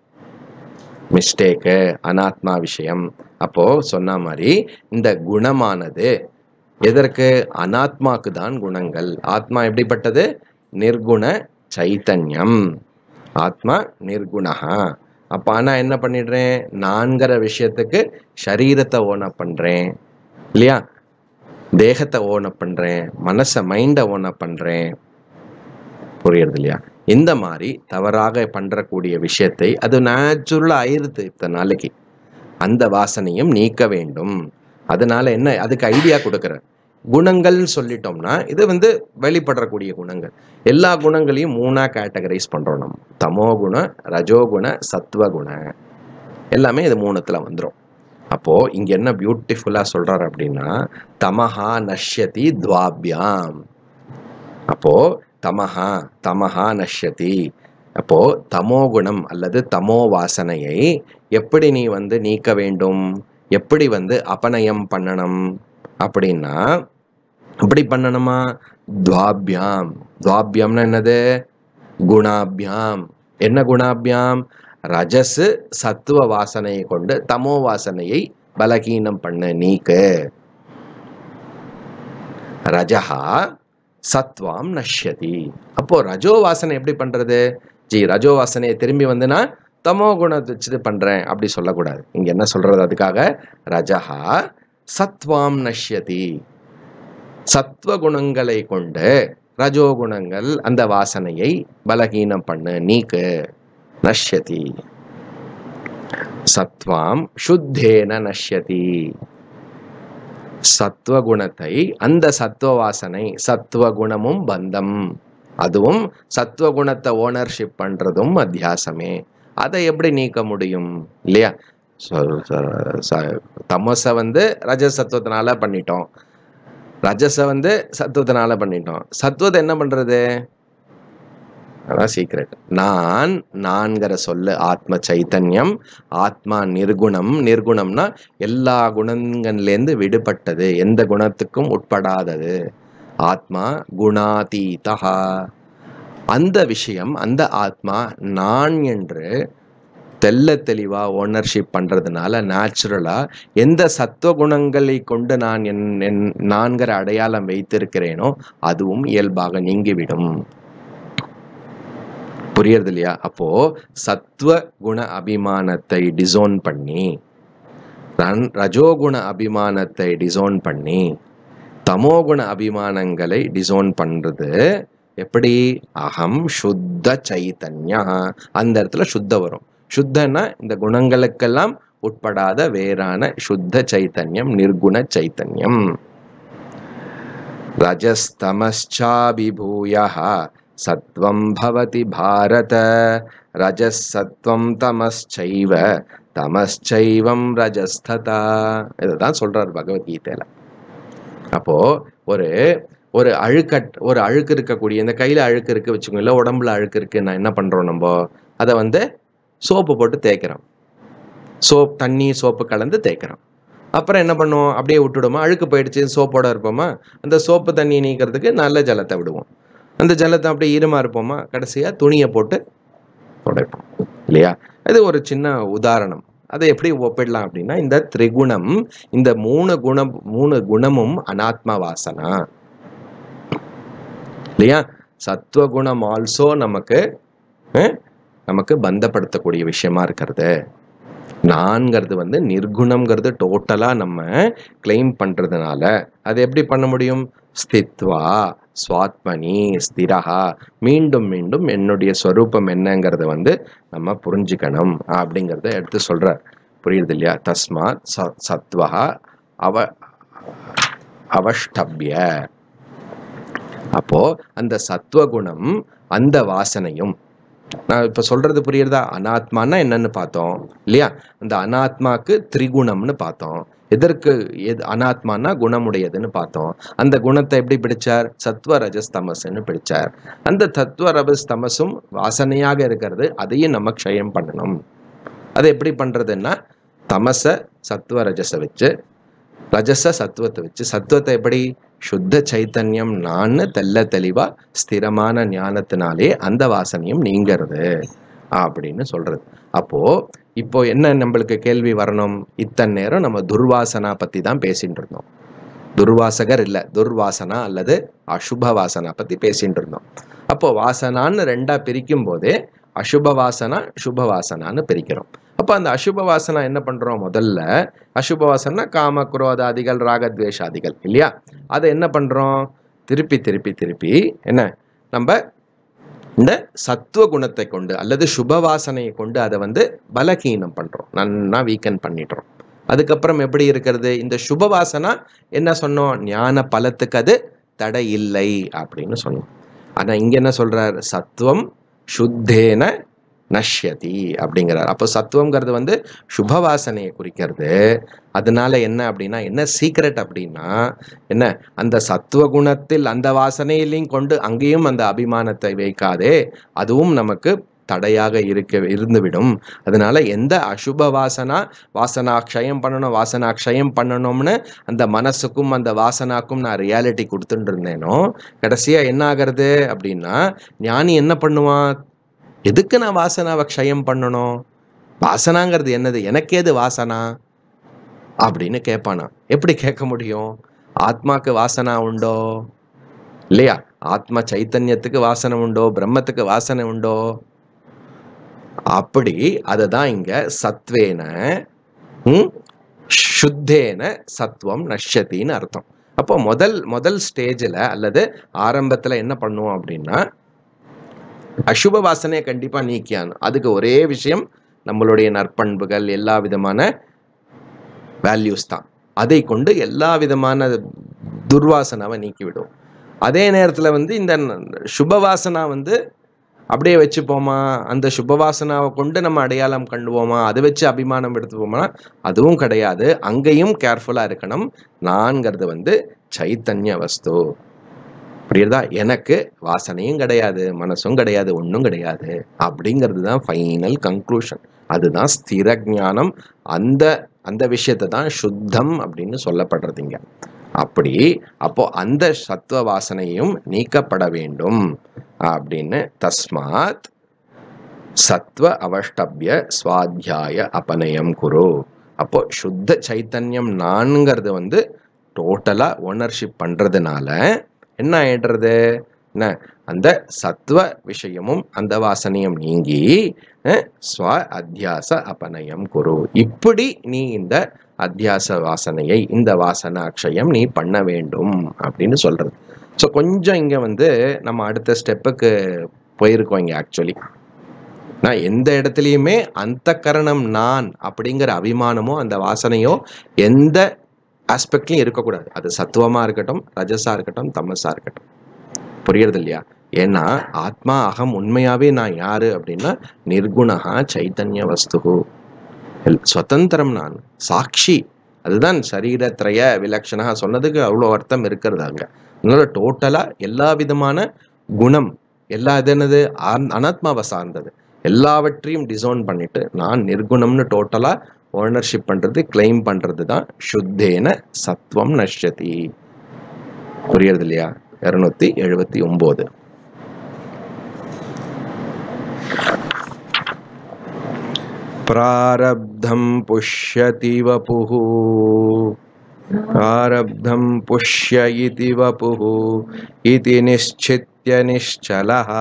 மிஸ்டேக்கு அனாத்மா விஷயம் அப்போ சொன்ன மாதிரி இந்த குணமானது எதற்கு அனாத்மாக்கு தான் குணங்கள் ஆத்மா எப்படிப்பட்டது நிர்குண சைத்தன்யம் ஆத்மா நிர்குணஹா அப்ப ஆனா என்ன பண்ணிடுறேன் நான்கிற விஷயத்துக்கு சரீரத்தை ஓன பண்றேன் இல்லையா தேகத்தை ஓன பண்றேன் மனசை மைண்டை ஓன பண்றேன் புரியுறது இல்லையா இந்த மாதிரி தவறாக பண்றக்கூடிய விஷயத்தை அது நேச்சுரலா ஆயிருது இத்தனை நாளைக்கு அந்த வாசனையும் நீக்க வேண்டும் அதனால என்ன அதுக்கு ஐடியா கொடுக்குறேன் குணங்கள்னு சொல்லிட்டோம்னா இது வந்து வெளிப்படக்கூடிய குணங்கள் எல்லா குணங்களையும் மூணா கேட்டகரைஸ் பண்றோம் நம்ம தமோ குண ரஜோகுண சத்வகுண எல்லாமே இது மூணுத்துல வந்துடும் அப்போ இங்க என்ன பியூட்டிஃபுல்லா சொல்றாரு அப்படின்னா தமஹா நஷ்யதி துவாபியாம் அப்போ தமஹா தமஹா நஷ்யதி அப்போ தமோ குணம் அல்லது தமோ வாசனையை எப்படி நீ வந்து நீக்க வேண்டும் எப்படி வந்து அபநயம் பண்ணணும் அப்படின்னா எப்படி பண்ணணுமா துவாபியாம் துவாபியம்னா என்னது குணாபியாம் என்ன குணாபியாம் ரஜஸ் சத்துவ வாசனையை கொண்டு தமோ வாசனையை பலகீனம் பண்ண நீக்கு ரஜஹா சத்வாம் நஷ்யதி அப்போ ரஜோ வாசனை எப்படி பண்றது ஜி ரஜோ வாசனையை திரும்பி வந்துனா தமோ குணத்தை வச்சு பண்றேன் அப்படி சொல்லக்கூடாது இங்க என்ன சொல்றது அதுக்காக ரஜஹா சத்வாம் நஷ்யதி சத்வ குணங்களை கொண்டு ரஜோகுணங்கள் அந்த வாசனையை பலகீனம் பண்ணு நீக்கு நஷ்யதி சத்வாம் சுத்தேன நஷ்யதி சத்வகுணத்தை அந்த சத்துவ வாசனை சத்துவகுணமும் பந்தம் அதுவும் சத்துவகுணத்தை ஓனர்ஷிப் பண்றதும் அத்தியாசமே அதை எப்படி நீக்க முடியும் இல்லையா தமச வந்து ரஜ சத்துவத்தினால பண்ணிட்டோம் ரஜஸ வந்து சத்துவத்தினால பண்ணிட்டோம் சத்துவத்தை என்ன பண்றது அதான் சீக்ரெட் நான் நான்கிற சொல்லு ஆத்ம சைத்தன்யம் ஆத்மா நிர்குணம் நிர்குணம்னா எல்லா குணங்கள்லேருந்து விடுபட்டது எந்த குணத்துக்கும் உட்படாதது ஆத்மா குணாதீதா அந்த விஷயம் அந்த ஆத்மா நான் என்று தெல்ல தெளிவா ஓனர்ஷிப் பண்றதுனால நேச்சுரலா எந்த சத்துவ குணங்களை கொண்டு நான் என் என் நான்கிற அடையாளம் வைத்திருக்கிறேனோ அதுவும் இயல்பாக நீங்கிவிடும் புரியறது இல்லையா அப்போ சத்துவ குண அபிமானத்தை டிசோன் பண்ணி ரன்- ரஜோகுண அபிமானத்தை டிசோன் பண்ணி தமோகுண அபிமானங்களை டிசோன் பண்றது எப்படி அகம் சுத்த சைத்தன்யா அந்த இடத்துல சுத்த வரும் சுத்தன்னா இந்த குணங்களுக்கெல்லாம் உட்படாத வேறான சுத்த சைத்தன்யம் நிர்குண சைத்தன்யம் ரஜஸ்தமశ్చాభిభూయ சத்வம் பவதி பாரத ரஜஸ் சத்வம் தமஸ்சைவ தமஸ்சைவம் ரஜஸ்ததா இதுதான் சொல்றார் பகவத்கீதையில அப்போ ஒரு ஒரு அழுக்கட் ஒரு அழுக்கு இருக்கக்கூடிய இந்த கையில அழுக்கு இருக்கு வச்சுக்கோங்க இல்ல உடம்புல அழுக்கு இருக்கு நான் என்ன பண்றோம் நம்ம அதை வந்து சோப்பு போட்டு தேய்க்கிறோம் சோப் தண்ணி சோப்பு கலந்து தேய்க்கிறோம் அப்புறம் என்ன பண்ணுவோம் அப்படியே விட்டுடுமா அழுக்கு போயிடுச்சு சோப்போட இருப்போமா அந்த சோப்பு தண்ணி நீக்கிறதுக்கு நல்ல ஜலத்தை விடுவோம் அந்த ஜலத்தை அப்படியே ஈரமா இருப்போமா கடைசியாக துணியை போட்டு துடைப்போம் இல்லையா இது ஒரு சின்ன உதாரணம் அதை எப்படி ஒப்பிடலாம் அப்படின்னா இந்த திரிகுணம் இந்த மூணு குணம் மூணு குணமும் அனாத்ம வாசனா இல்லையா சத்துவகுணம் ஆல்சோ நமக்கு அஹ், நமக்கு பந்தப்படுத்தக்கூடிய விஷயமா இருக்கிறது நான்கிறது வந்து நிர்குணம்ங்கிறது டோட்டலா நம்ம கிளைம் பண்றதுனால அது எப்படி பண்ண முடியும் ஸ்தித்வா ஸ்வாத்மனி ஸ்திரஹா மீண்டும் மீண்டும் என்னுடைய ஸ்வரூபம் என்னங்கிறத வந்து நம்ம புரிஞ்சுக்கணும் அப்படிங்கிறத எடுத்து சொல்றார் புரியுது இல்லையா தஸ்மாத் ச- சத்வஹா அவ அவஷ்டபிய அப்போ அந்த சத்வகுணம் அந்த வாசனையும் நான் இப்ப சொல்றது புரியுறதா அனாத்மான்னா என்னன்னு பார்த்தோம் இல்லையா அந்த அனாத்மாக்கு திரிகுணம்னு பார்த்தோம் எதற்கு எது அனாத்மானா குணமுடையதுன்னு பார்த்தோம் அந்த குணத்தை எப்படி பிடிச்சார் சத்வ ரஜஸ் தமஸ்ன்னு பிடிச்சார் அந்த தத்துவ ரஜஸ் தமசும் வாசனையாக இருக்கிறது அதையும் நம்ம க்ஷயம் பண்ணணும் அது எப்படி பண்றதுன்னா தமச சத்வ ரஜஸை வச்சு ரஜச சத்துவத்தை வச்சு சத்துவத்தை எப்படி சுத்த சைத்தன்யம் நான் தெல்ல தெளிவா ஸ்திரமான ஞானத்தினாலே அந்த வாசனையும் நீங்கிறது அப்படின்னு சொல்றது அப்போ இப்போ என்ன நம்மளுக்கு கேள்வி வரணும் இத்தனை நேரம் நம்ம துர்வாசனா பத்தி தான் பேசிட்டு இருந்தோம் துர்வாசகர் இல்ல துர்வாசனா அல்லது அசுப வாசனா பத்தி பேசிட்டு இருந்தோம் அப்போ வாசனான்னு ரெண்டா பிரிக்கும் போதே அசுப வாசனா சுப வாசனான்னு பிரிக்கிறோம் அப்போ அந்த அசுப வாசனா என்ன பண்றோம் முதல்ல அசுப வாசனா காம குரோதாதிகள் ராகத்வேஷாதிகள் இல்லையா அதை என்ன பண்றோம் திருப்பி திருப்பி திருப்பி என்ன நம்ம இந்த சத்துவ குணத்தை கொண்டு அல்லது சுப வாசனையை கொண்டு அதை வந்து பலகீனம் பண்றோம் நன்னா வீக்கன் பண்ணிடுறோம் அதுக்கப்புறம் எப்படி இருக்கிறது இந்த சுப வாசனா என்ன சொன்னோம் ஞான பலத்துக்கு அது தடை இல்லை அப்படின்னு சொன்னோம் ஆனா இங்க என்ன சொல்றார் சத்துவம் சுத்தேன நஷ்யதி அப்படிங்கிறார் அப்போ சத்துவங்கிறது வந்து சுப வாசனையை குறிக்கிறது அதனால என்ன அப்படின்னா என்ன சீக்ரெட் அப்படின்னா என்ன அந்த சத்துவ குணத்தில் அந்த வாசனையிலையும் கொண்டு அங்கேயும் அந்த அபிமானத்தை வைக்காதே அதுவும் நமக்கு தடையாக இருக்க இருந்துவிடும் அதனால எந்த அசுப வாசனா வாசனா க்ஷயம் பண்ணணும் வாசனா க்ஷயம் பண்ணணும்னு அந்த மனசுக்கும் அந்த வாசனாக்கும் நான் ரியாலிட்டி கொடுத்துட்டு இருந்தேனோ கடைசியா என்ன ஆகிறது அப்படின்னா ஞானி என்ன பண்ணுவான் எதுக்கு நான் வாசனாவை க்ஷயம் பண்ணணும் வாசனாங்கிறது என்னது எனக்கேது வாசனா அப்படின்னு கேட்பானா எப்படி கேட்க முடியும் ஆத்மாக்கு வாசனா உண்டோ இல்லையா ஆத்ம சைத்தன்யத்துக்கு வாசனை உண்டோ பிரம்மத்துக்கு வாசனை உண்டோ அப்படி அதை தான் இங்க சத்வேன ம், சுத்தேன சத்துவம் நஷ்யத்தின்னு அர்த்தம் அப்போ முதல் முதல் ஸ்டேஜில் அல்லது ஆரம்பத்துல என்ன பண்ணுவோம் அப்படின்னா அசுப வாசனையை கண்டிப்பா நீக்கியானும் அதுக்கு ஒரே விஷயம் நம்மளுடைய நற்பண்புகள் எல்லா விதமான வேல்யூஸ் தான் அதை கொண்டு எல்லா விதமான துர்வாசனாவை நீக்கிவிடும் அதே நேரத்துல வந்து இந்த சுபவாசனா வந்து அப்படியே வச்சுப்போமா அந்த சுபவாசனாவை கொண்டு நம்ம அடையாளம் கண்டுவோமா அதை வச்சு அபிமானம் எடுத்துப்போமா அதுவும் கிடையாது அங்கேயும் கேர்ஃபுல்லா இருக்கணும் நான்கிறது வந்து சைத்தன்ய வஸ்து புரியுதா எனக்கு வாசனையும் கிடையாது மனசும் கிடையாது ஒன்றும் கிடையாது அப்படிங்கிறது தான் ஃபைனல் கன்க்ளூஷன் அதுதான் ஸ்திர ஞானம் அந்த அந்த விஷயத்தை தான் சுத்தம் அப்படின்னு சொல்லப்படுறதுங்க அப்படி அப்போ அந்த சத்துவ வாசனையும் நீக்கப்பட வேண்டும் அப்படின்னு தஸ்மாத் சத்வ அவஷ்டபிய ஸ்வாத்தியாய அபநயம் குரு அப்போ சுத்த சைத்தன்யம் நான்ங்கிறது வந்து டோட்டலா ஓனர்ஷிப் பண்றதுனால என்ன ஆயிடுறது என்ன அந்த சத்துவ விஷயமும் அந்த வாசனையும் நீங்கி அஹ், ஸ்வ அத்தியாச அபநயம் குரு இப்படி நீ இந்த அத்தியாச வாசனையை இந்த வாசன அக்ஷயம் நீ பண்ண வேண்டும் அப்படின்னு சொல்றது ஸோ கொஞ்சம் இங்க வந்து நம்ம அடுத்த ஸ்டெப்புக்கு போயிருக்கோம் இங்க ஆக்சுவலி நான் எந்த இடத்துலையுமே அந்த கரணம் நான் அப்படிங்கிற அபிமானமோ அந்த வாசனையோ எந்த ஆஸ்பெக்ட்லையும் இருக்கக்கூடாது அது சத்துவமா இருக்கட்டும் ரஜஸா இருக்கட்டும் தமஸா இருக்கட்டும் புரியுறது இல்லையா ஏன்னா ஆத்மா அகம் உண்மையாவே நான் யாரு அப்படின்னா நிர்குணஹா சைத்தன்ய வஸ்துகு எல்- சுதந்திரம் நான் சாட்சி அதுதான் சரீரத்ரய விலக்ஷணா சொன்னதுக்கு அவ்வளோ அர்த்தம் இருக்கிறது அங்க அதனால டோட்டலா எல்லா விதமான குணம் எல்லா இது என்னது ஆன்- அனாத்மாவை சார்ந்தது எல்லாவற்றையும் டிசோன் பண்ணிட்டு நான் நிர்குணம்னு டோட்டலா ஓனர்ஷிப் பண்றது கிளைம் பண்றது தான் சுத்தேன சத்வம் நஷ்யதி புரியுறது இல்லையா இருநூத்தி எழுபத்தி ஒன்பது प्रारब्धं पुष्यति वपुः प्रारब्धं पुष्य इति वपुः इति निश्चित्य निश्चलः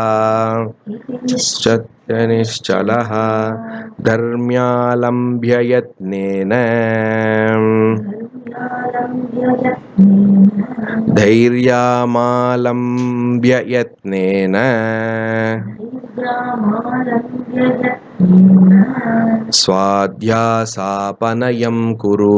निश्चित्य निश्चलः धर्म्यालम्ब्य यत्नेन धैर्यामालम्ब्य यत्नेन स्वाध्यासापनयं कुरु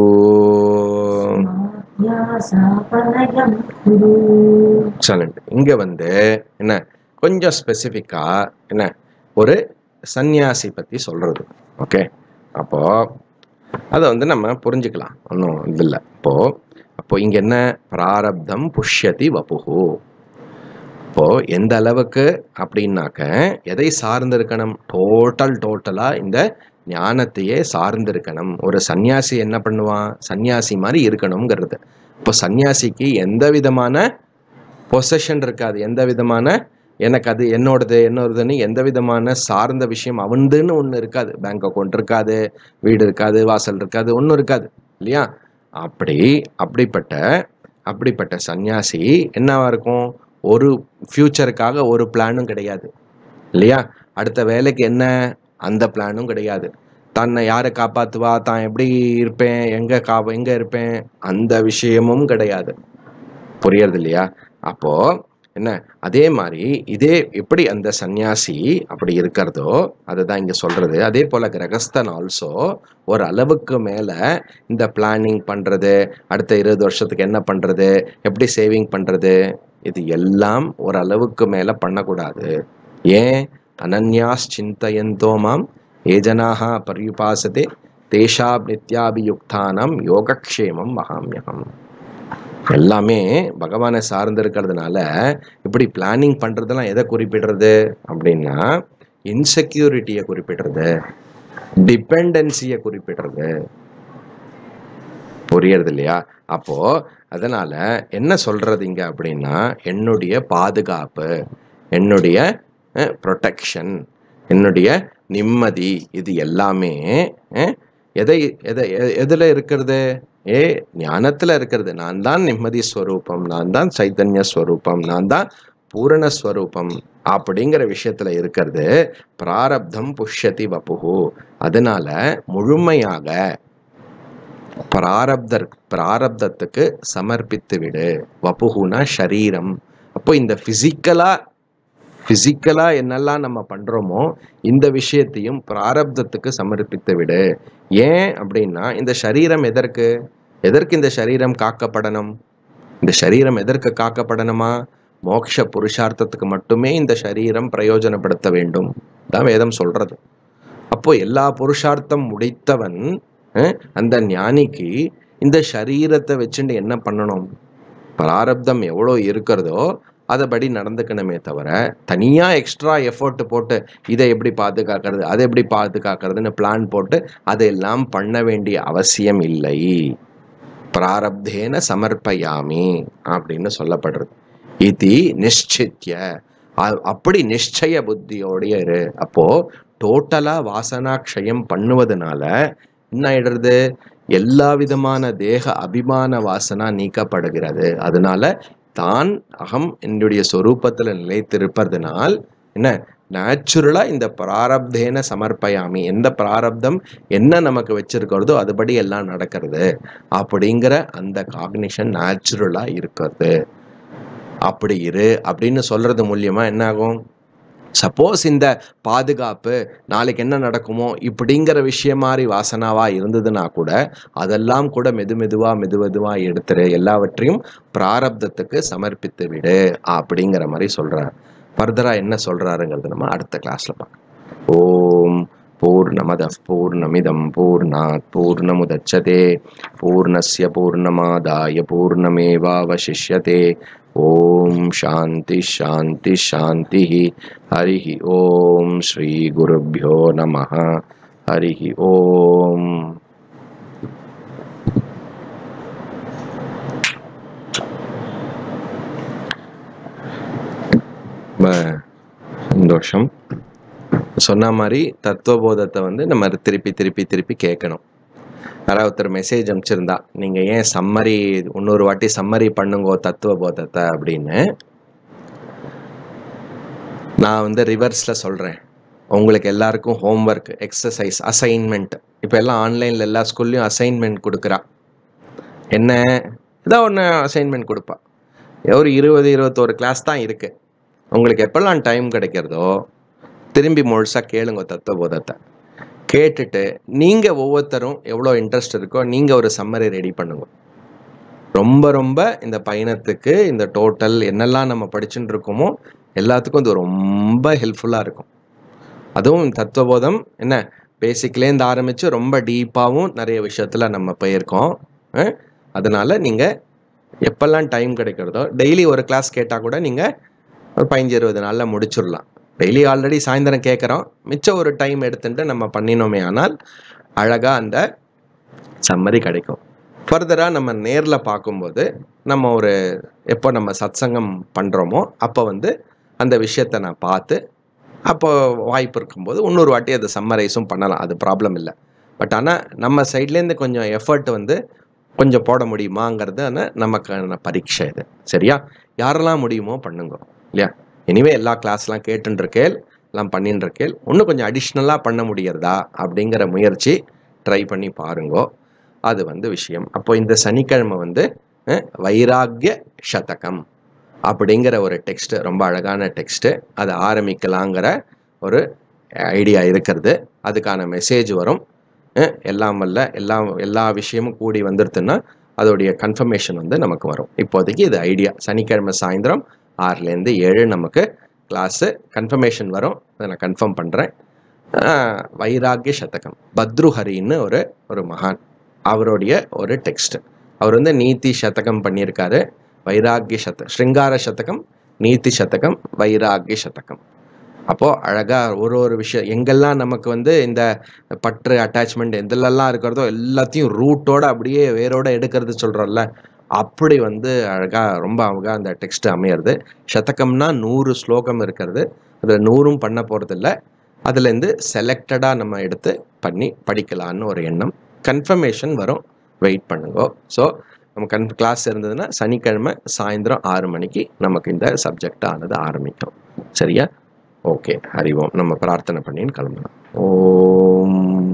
வியாசாபனயம் குரு எக்ஸலண்ட் இங்க வந்து என்ன கொஞ்சம் ஸ்பெசிஃபிக்கா என்ன ஒரு சந்நியாசி பத்தி சொல்றது ஓகே அப்போ அதை வந்து நம்ம புரிஞ்சுக்கலாம் ஒன்றும் இது இல்லை இப்போ அப்போ இங்க என்ன பிராரப்தம் புஷ்யதி வபுகு இப்போ எந்த அளவுக்கு அப்படின்னாக்க எதை சார்ந்திருக்கணும் டோட்டல் டோட்டலா இந்த ஞானத்தையே சார்ந்திருக்கணும் ஒரு சந்நியாசி என்ன பண்ணுவான் சந்நியாசி மாதிரி இருக்கணுங்கிறது இப்போ சந்நியாசிக்கு எந்த விதமான பொசஷன் இருக்காது எந்த விதமான எனக்கு அது என்னோடது என்னோடதுன்னு எந்த விதமான சார்ந்த விஷயம் அவன்துன்னு ஒன்று இருக்காது பேங்க் அக்கௌண்ட் இருக்காது வீடு இருக்காது வாசல் இருக்காது ஒன்றும் இருக்காது இல்லையா அப்படி அப்படிப்பட்ட அப்படிப்பட்ட சந்நியாசி என்னவா இருக்கும் ஒரு ஃப்யூச்சருக்காக ஒரு பிளானும் கிடையாது இல்லையா அடுத்த வேலைக்கு என்ன அந்த பிளானும் கிடையாது தன்னை யாரை காப்பாத்துவா தான் எப்படி இருப்பேன் எங்க கா எங்க இருப்பேன் அந்த விஷயமும் கிடையாது புரியறது இல்லையா அப்போ என்ன அதே மாதிரி இதே எப்படி அந்த சந்நியாசி அப்படி இருக்கிறதோ அதுதான் இங்க சொல்றது அதே போல கிரகஸ்தன் ஆல்சோ ஒரு அளவுக்கு மேல இந்த பிளானிங் பண்றது அடுத்த இருபது வருஷத்துக்கு என்ன பண்றது எப்படி சேவிங் பண்றது இது எல்லாம் ஒரு அளவுக்கு மேல பண்ணக்கூடாது ஏன் அனன்யாஸ் சிந்தயந்தோ மாம் ஏஜனாக பரியுபாசதே தேஷாப் நித்யாபியுக்தானம் யோகக்ஷேமம் மகாமியகம் எல்லாமே பகவானை சார்ந்து இருக்கிறதுனால இப்படி பிளானிங் பண்றதெல்லாம் எதை குறிப்பிடுறது அப்படின்னா இன்செக்யூரிட்டியை குறிப்பிடுறது டிபெண்டன்சியை குறிப்பிடுறது புரியறது இல்லையா அப்போ அதனால என்ன சொல்றது இங்க அப்படின்னா என்னுடைய பாதுகாப்பு என்னுடைய ப்ரொடெக்ஷன் என்னுடைய நிம்மதி இது எல்லாமே அஹ், எதை எதை எ- எதுல இருக்கிறது ஏ ஞானத்துல இருக்கிறது நான் தான் நிம்மதி ஸ்வரூபம் நான் தான் சைத்தன்ய ஸ்வரூபம் நான் தான் பூரண ஸ்வரூபம் அப்படிங்கிற விஷயத்துல இருக்கிறது பிராரப்தம் புஷ்யதி வபுகு அதனால முழுமையாக பிராரப்தர் பிராரப்தத்துக்கு சமர்ப்பித்து விடு வபுகுனா ஷரீரம் அப்போ இந்த பிசிக்கலா பிசிக்கலா என்னெல்லாம் நம்ம பண்றோமோ இந்த விஷயத்தையும் பிராரப்தத்துக்கு சமர்ப்பித்து விடு ஏன் அப்படின்னா இந்த சரீரம் எதற்கு எதற்கு இந்த சரீரம் காக்கப்படணும் இந்த சரீரம் எதற்கு காக்கப்படணுமா மோட்ச புருஷார்த்தத்துக்கு மட்டுமே இந்த சரீரம் பிரயோஜனப்படுத்த வேண்டும் தான் வேதம் சொல்றது அப்போ எல்லா புருஷார்த்தம் முடித்தவன் அஹ், அந்த ஞானிக்கு இந்த சரீரத்தை வச்சுட்டு என்ன பண்ணணும் பிராரப்தம் எவ்வளோ இருக்கிறதோ அதைபடி நடந்துக்கணுமே தவிர தனியா எக்ஸ்ட்ரா எஃபோர்ட் போட்டு இதை எப்படி பாதுகாக்கிறது அதை எப்படி பாதுகாக்கிறதுன்னு பிளான் போட்டு அதையெல்லாம் பண்ண வேண்டிய அவசியம் இல்லை பிராரப்தேன சமர்ப்பயாமி அப்படின்னு சொல்லப்படுறது இது நிಶ್ಚಿತ್ಯ அ- அப்படி நிச்சய புத்தியோடைய இரு அப்போ டோட்டலா வாசனாக்ஷயம் பண்ணுவதனால என்ன ஆயிடுறது எல்லா விதமான தேக அபிமான வாசனா நீக்கப்படுகிறது அதனால தான் அகம் என்னுடைய சொரூபத்துல நிலைத்திருப்பதனால் என்ன நேச்சுரலா இந்த பிராரப்தேன சமர்ப்பயாமி எந்த பிராரப்தம் என்ன நமக்கு வச்சிருக்கிறதோ அதுபடி எல்லாம் நடக்கிறது அப்படிங்கிற அந்த காக்னிஷன் நேச்சுரலா இருக்கிறது அப்படி இரு அப்படின்னு சொல்றது மூலியமா என்ன ஆகும் சப்போஸ் இந்த பாதுகாப்பு நாளைக்கு என்ன நடக்குமோ இப்படிங்கிற விஷயம் மாதிரி வாசனாவா இருந்ததுன்னா கூட அதெல்லாம் கூட மெது மெதுவா மெது மெதுவா எடுத்துரு எல்லாவற்றையும் பிராரப்தத்துக்கு சமர்ப்பித்து விடு அப்படிங்கிற மாதிரி சொல்றார் ஃபர்தரா என்ன சொல்றாருங்கிறது நம்ம அடுத்த கிளாஸ்ல பார்க்கலாம் ஓம் பூர்ணமத பூர்ணமிதம் பூர்ணாத் பூர்ணமுதச்சதே பூர்ணஸ்ய பூர்ணமாதாய பூர்ணமேவாவசிஷ்யதே ஓம் சாந்தி சாந்தி சாந்தி ஹரி ஓம் ஸ்ரீ குருभ्यो நமः ஹரிஹி ஓம் ரொம்ப சந்தோஷம் சொன்ன மாதிரி தத்துவபோதத்தை வந்து நம்ம திருப்பி திருப்பி திருப்பி கேட்கணும் யாராவது ஒருத்தர் மெசேஜ் அனுப்பிச்சிருந்தா நீங்கள் ஏன் சம்மரி இன்னொரு வாட்டி சம்மரி பண்ணுங்கோ தத்துவபோதத்தை அப்படின்னு நான் வந்து ரிவர்ஸில் சொல்கிறேன் உங்களுக்கு எல்லாருக்கும் ஹோம்ஒர்க் எக்ஸசைஸ் அசைன்மெண்ட் இப்போ எல்லாம் ஆன்லைனில் எல்லா ஸ்கூல்லையும் அசைன்மெண்ட் கொடுக்குறா என்ன ஏதோ ஒன்று அசைன்மெண்ட் கொடுப்பா ஒரு இருபது இருபத்தோரு கிளாஸ் தான் இருக்குது உங்களுக்கு எப்பெல்லாம் டைம் கிடைக்கிறதோ திரும்பி முழுசாக கேளுங்க தத்துவபோதத்தை கேட்டுட்டு நீங்கள் ஒவ்வொருத்தரும் எவ்வளோ இன்ட்ரெஸ்ட் இருக்கோ நீங்கள் ஒரு சம்மரி ரெடி பண்ணுங்க ரொம்ப ரொம்ப இந்த பயணத்துக்கு இந்த டோட்டல் என்னெல்லாம் நம்ம படிச்சுட்டு இருக்கோமோ எல்லாத்துக்கும் இது ரொம்ப ஹெல்ப்ஃபுல்லாக இருக்கும் அதுவும் தத்துவபோதம் என்ன பேசிக்லேருந்து ஆரம்பித்து ரொம்ப டீப்பாகவும் நிறைய விஷயத்தில் நம்ம போயிருக்கோம் அஹ், அதனால நீங்கள் எப்பெல்லாம் டைம் கிடைக்கிறதோ டெய்லி ஒரு கிளாஸ் கேட்டால் கூட நீங்கள் ஒரு பதினஞ்சு இருபது நாளில் முடிச்சிடலாம் டெய்லி ஆல்ரெடி சாயந்தரம் கேட்குறோம் மிச்சம் ஒரு டைம் எடுத்துட்டு நம்ம பண்ணினோமே ஆனால் அழகாக அந்த சம்மரி கிடைக்கும் ஃபர்தராக நம்ம நேரில் பார்க்கும்போது நம்ம ஒரு எப்போ நம்ம சத்சங்கம் பண்ணுறோமோ அப்போ வந்து அந்த விஷயத்தை நான் பார்த்து அப்போ வாய்ப்பு இருக்கும்போது இன்னொரு வாட்டி அதை சம்மரைஸும் பண்ணலாம் அது ப்ராப்ளம் இல்லை பட் ஆனால் நம்ம சைட்லேருந்து கொஞ்சம் எஃபர்ட் வந்து கொஞ்சம் போட முடியுமாங்கிறது ஆனா நமக்கான பரீட்சை இது சரியா யாரெல்லாம் முடியுமோ பண்ணுங்க இல்லையா எனிவே எல்லா கிளாஸ்லாம் கேட்டுன்னு இருக்கேள் எல்லாம் பண்ணின்னு இருக்கேள் இன்னும் கொஞ்சம் அடிஷ்னலாக பண்ண முடியறதா அப்படிங்கிற முயற்சி ட்ரை பண்ணி பாருங்கோ அது வந்து விஷயம் அப்போ இந்த சனிக்கிழமை வந்து அஹ், வைராக்கிய சதகம் அப்படிங்கிற ஒரு டெக்ஸ்ட் ரொம்ப அழகான டெக்ஸ்ட்டு அதை ஆரம்பிக்கலாங்கிற ஒரு ஐடியா இருக்கிறது அதுக்கான மெசேஜ் வரும் அஹ், எல்லாம் வல்ல எல்லா எல்லா விஷயமும் கூடி வந்துடுதுன்னா அதோடைய கன்ஃபர்மேஷன் வந்து நமக்கு வரும் இப்போதைக்கு இது ஐடியா சனிக்கிழமை சாயந்தரம் ஆறுலேருந்து ஏழு நமக்கு கிளாஸு கன்ஃபர்மேஷன் வரும் அதை நான் கன்ஃபார்ம் பண்ணுறேன் வைராகிய சதகம் பத்ருஹரின்னு ஒரு ஒரு மகான் அவருடைய ஒரு டெக்ஸ்ட் அவர் வந்து நீதி சதகம் பண்ணியிருக்காரு வைராகிய சத ஸ்ருங்கார சதகம் நீதி சதகம் வைராகிய சதகம் அப்போது அழகாக ஒரு ஒரு விஷயம் எங்கெல்லாம் நமக்கு வந்து இந்த பற்று அட்டாச்மெண்ட் எதுலெல்லாம் இருக்கிறதோ எல்லாத்தையும் ரூட்டோட அப்படியே வேரோட எடுக்கிறது சொல்கிறோம்ல அப்படி வந்து அழகாக ரொம்ப அழகாக அந்த டெக்ஸ்ட் அமையிறது சதகம்னா நூறு ஸ்லோகம் இருக்கிறது அதில் நூறும் பண்ண போகிறதில்ல அதுலேருந்து செலக்டடாக நம்ம எடுத்து பண்ணி படிக்கலான்னு ஒரு எண்ணம் கன்ஃபர்மேஷன் வரும் வெயிட் பண்ணுங்க ஸோ நம்ம கன் கிளாஸ் இருந்ததுன்னா சனிக்கிழமை சாயந்தரம் ஆறு மணிக்கு நமக்கு இந்த சப்ஜெக்ட் ஆனது ஆரம்பிக்கும் சரியா ஓகே ஹரி ஓம் நம்ம பிரார்த்தனை பண்ணின்னு கிளம்பலாம் ஓம்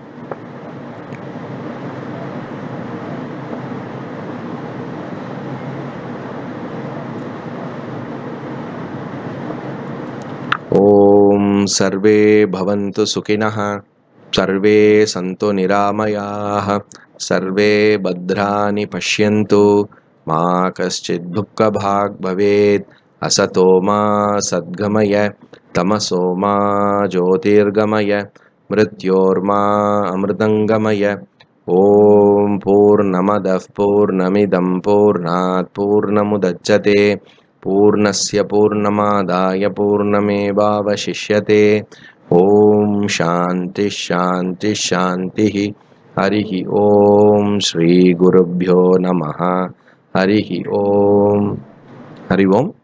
ॐ सर्वे भवन्तु सुखिनः सर्वे सन्तु निरामयाः सर्वे भद्राणि पश्यन्तु मा कश्चित् दुःखभाग् भवेत् असतो मा सद्गमय तमसो मा ज्योतिर्गमय मृत्योर्मा अमृतङ्गमय ॐ पूर्णमदः पूर्णमिदं पूर्णात् पूर्णमुदच्यते पूर्णस्य पूर्णमादाय पूर्णमेवावशिष्यते ॐ शान्तिः शान्तिः शान्तिः हरिः ॐ श्रीगुरुभ्यो नमः हरिः ॐ हरि ओम्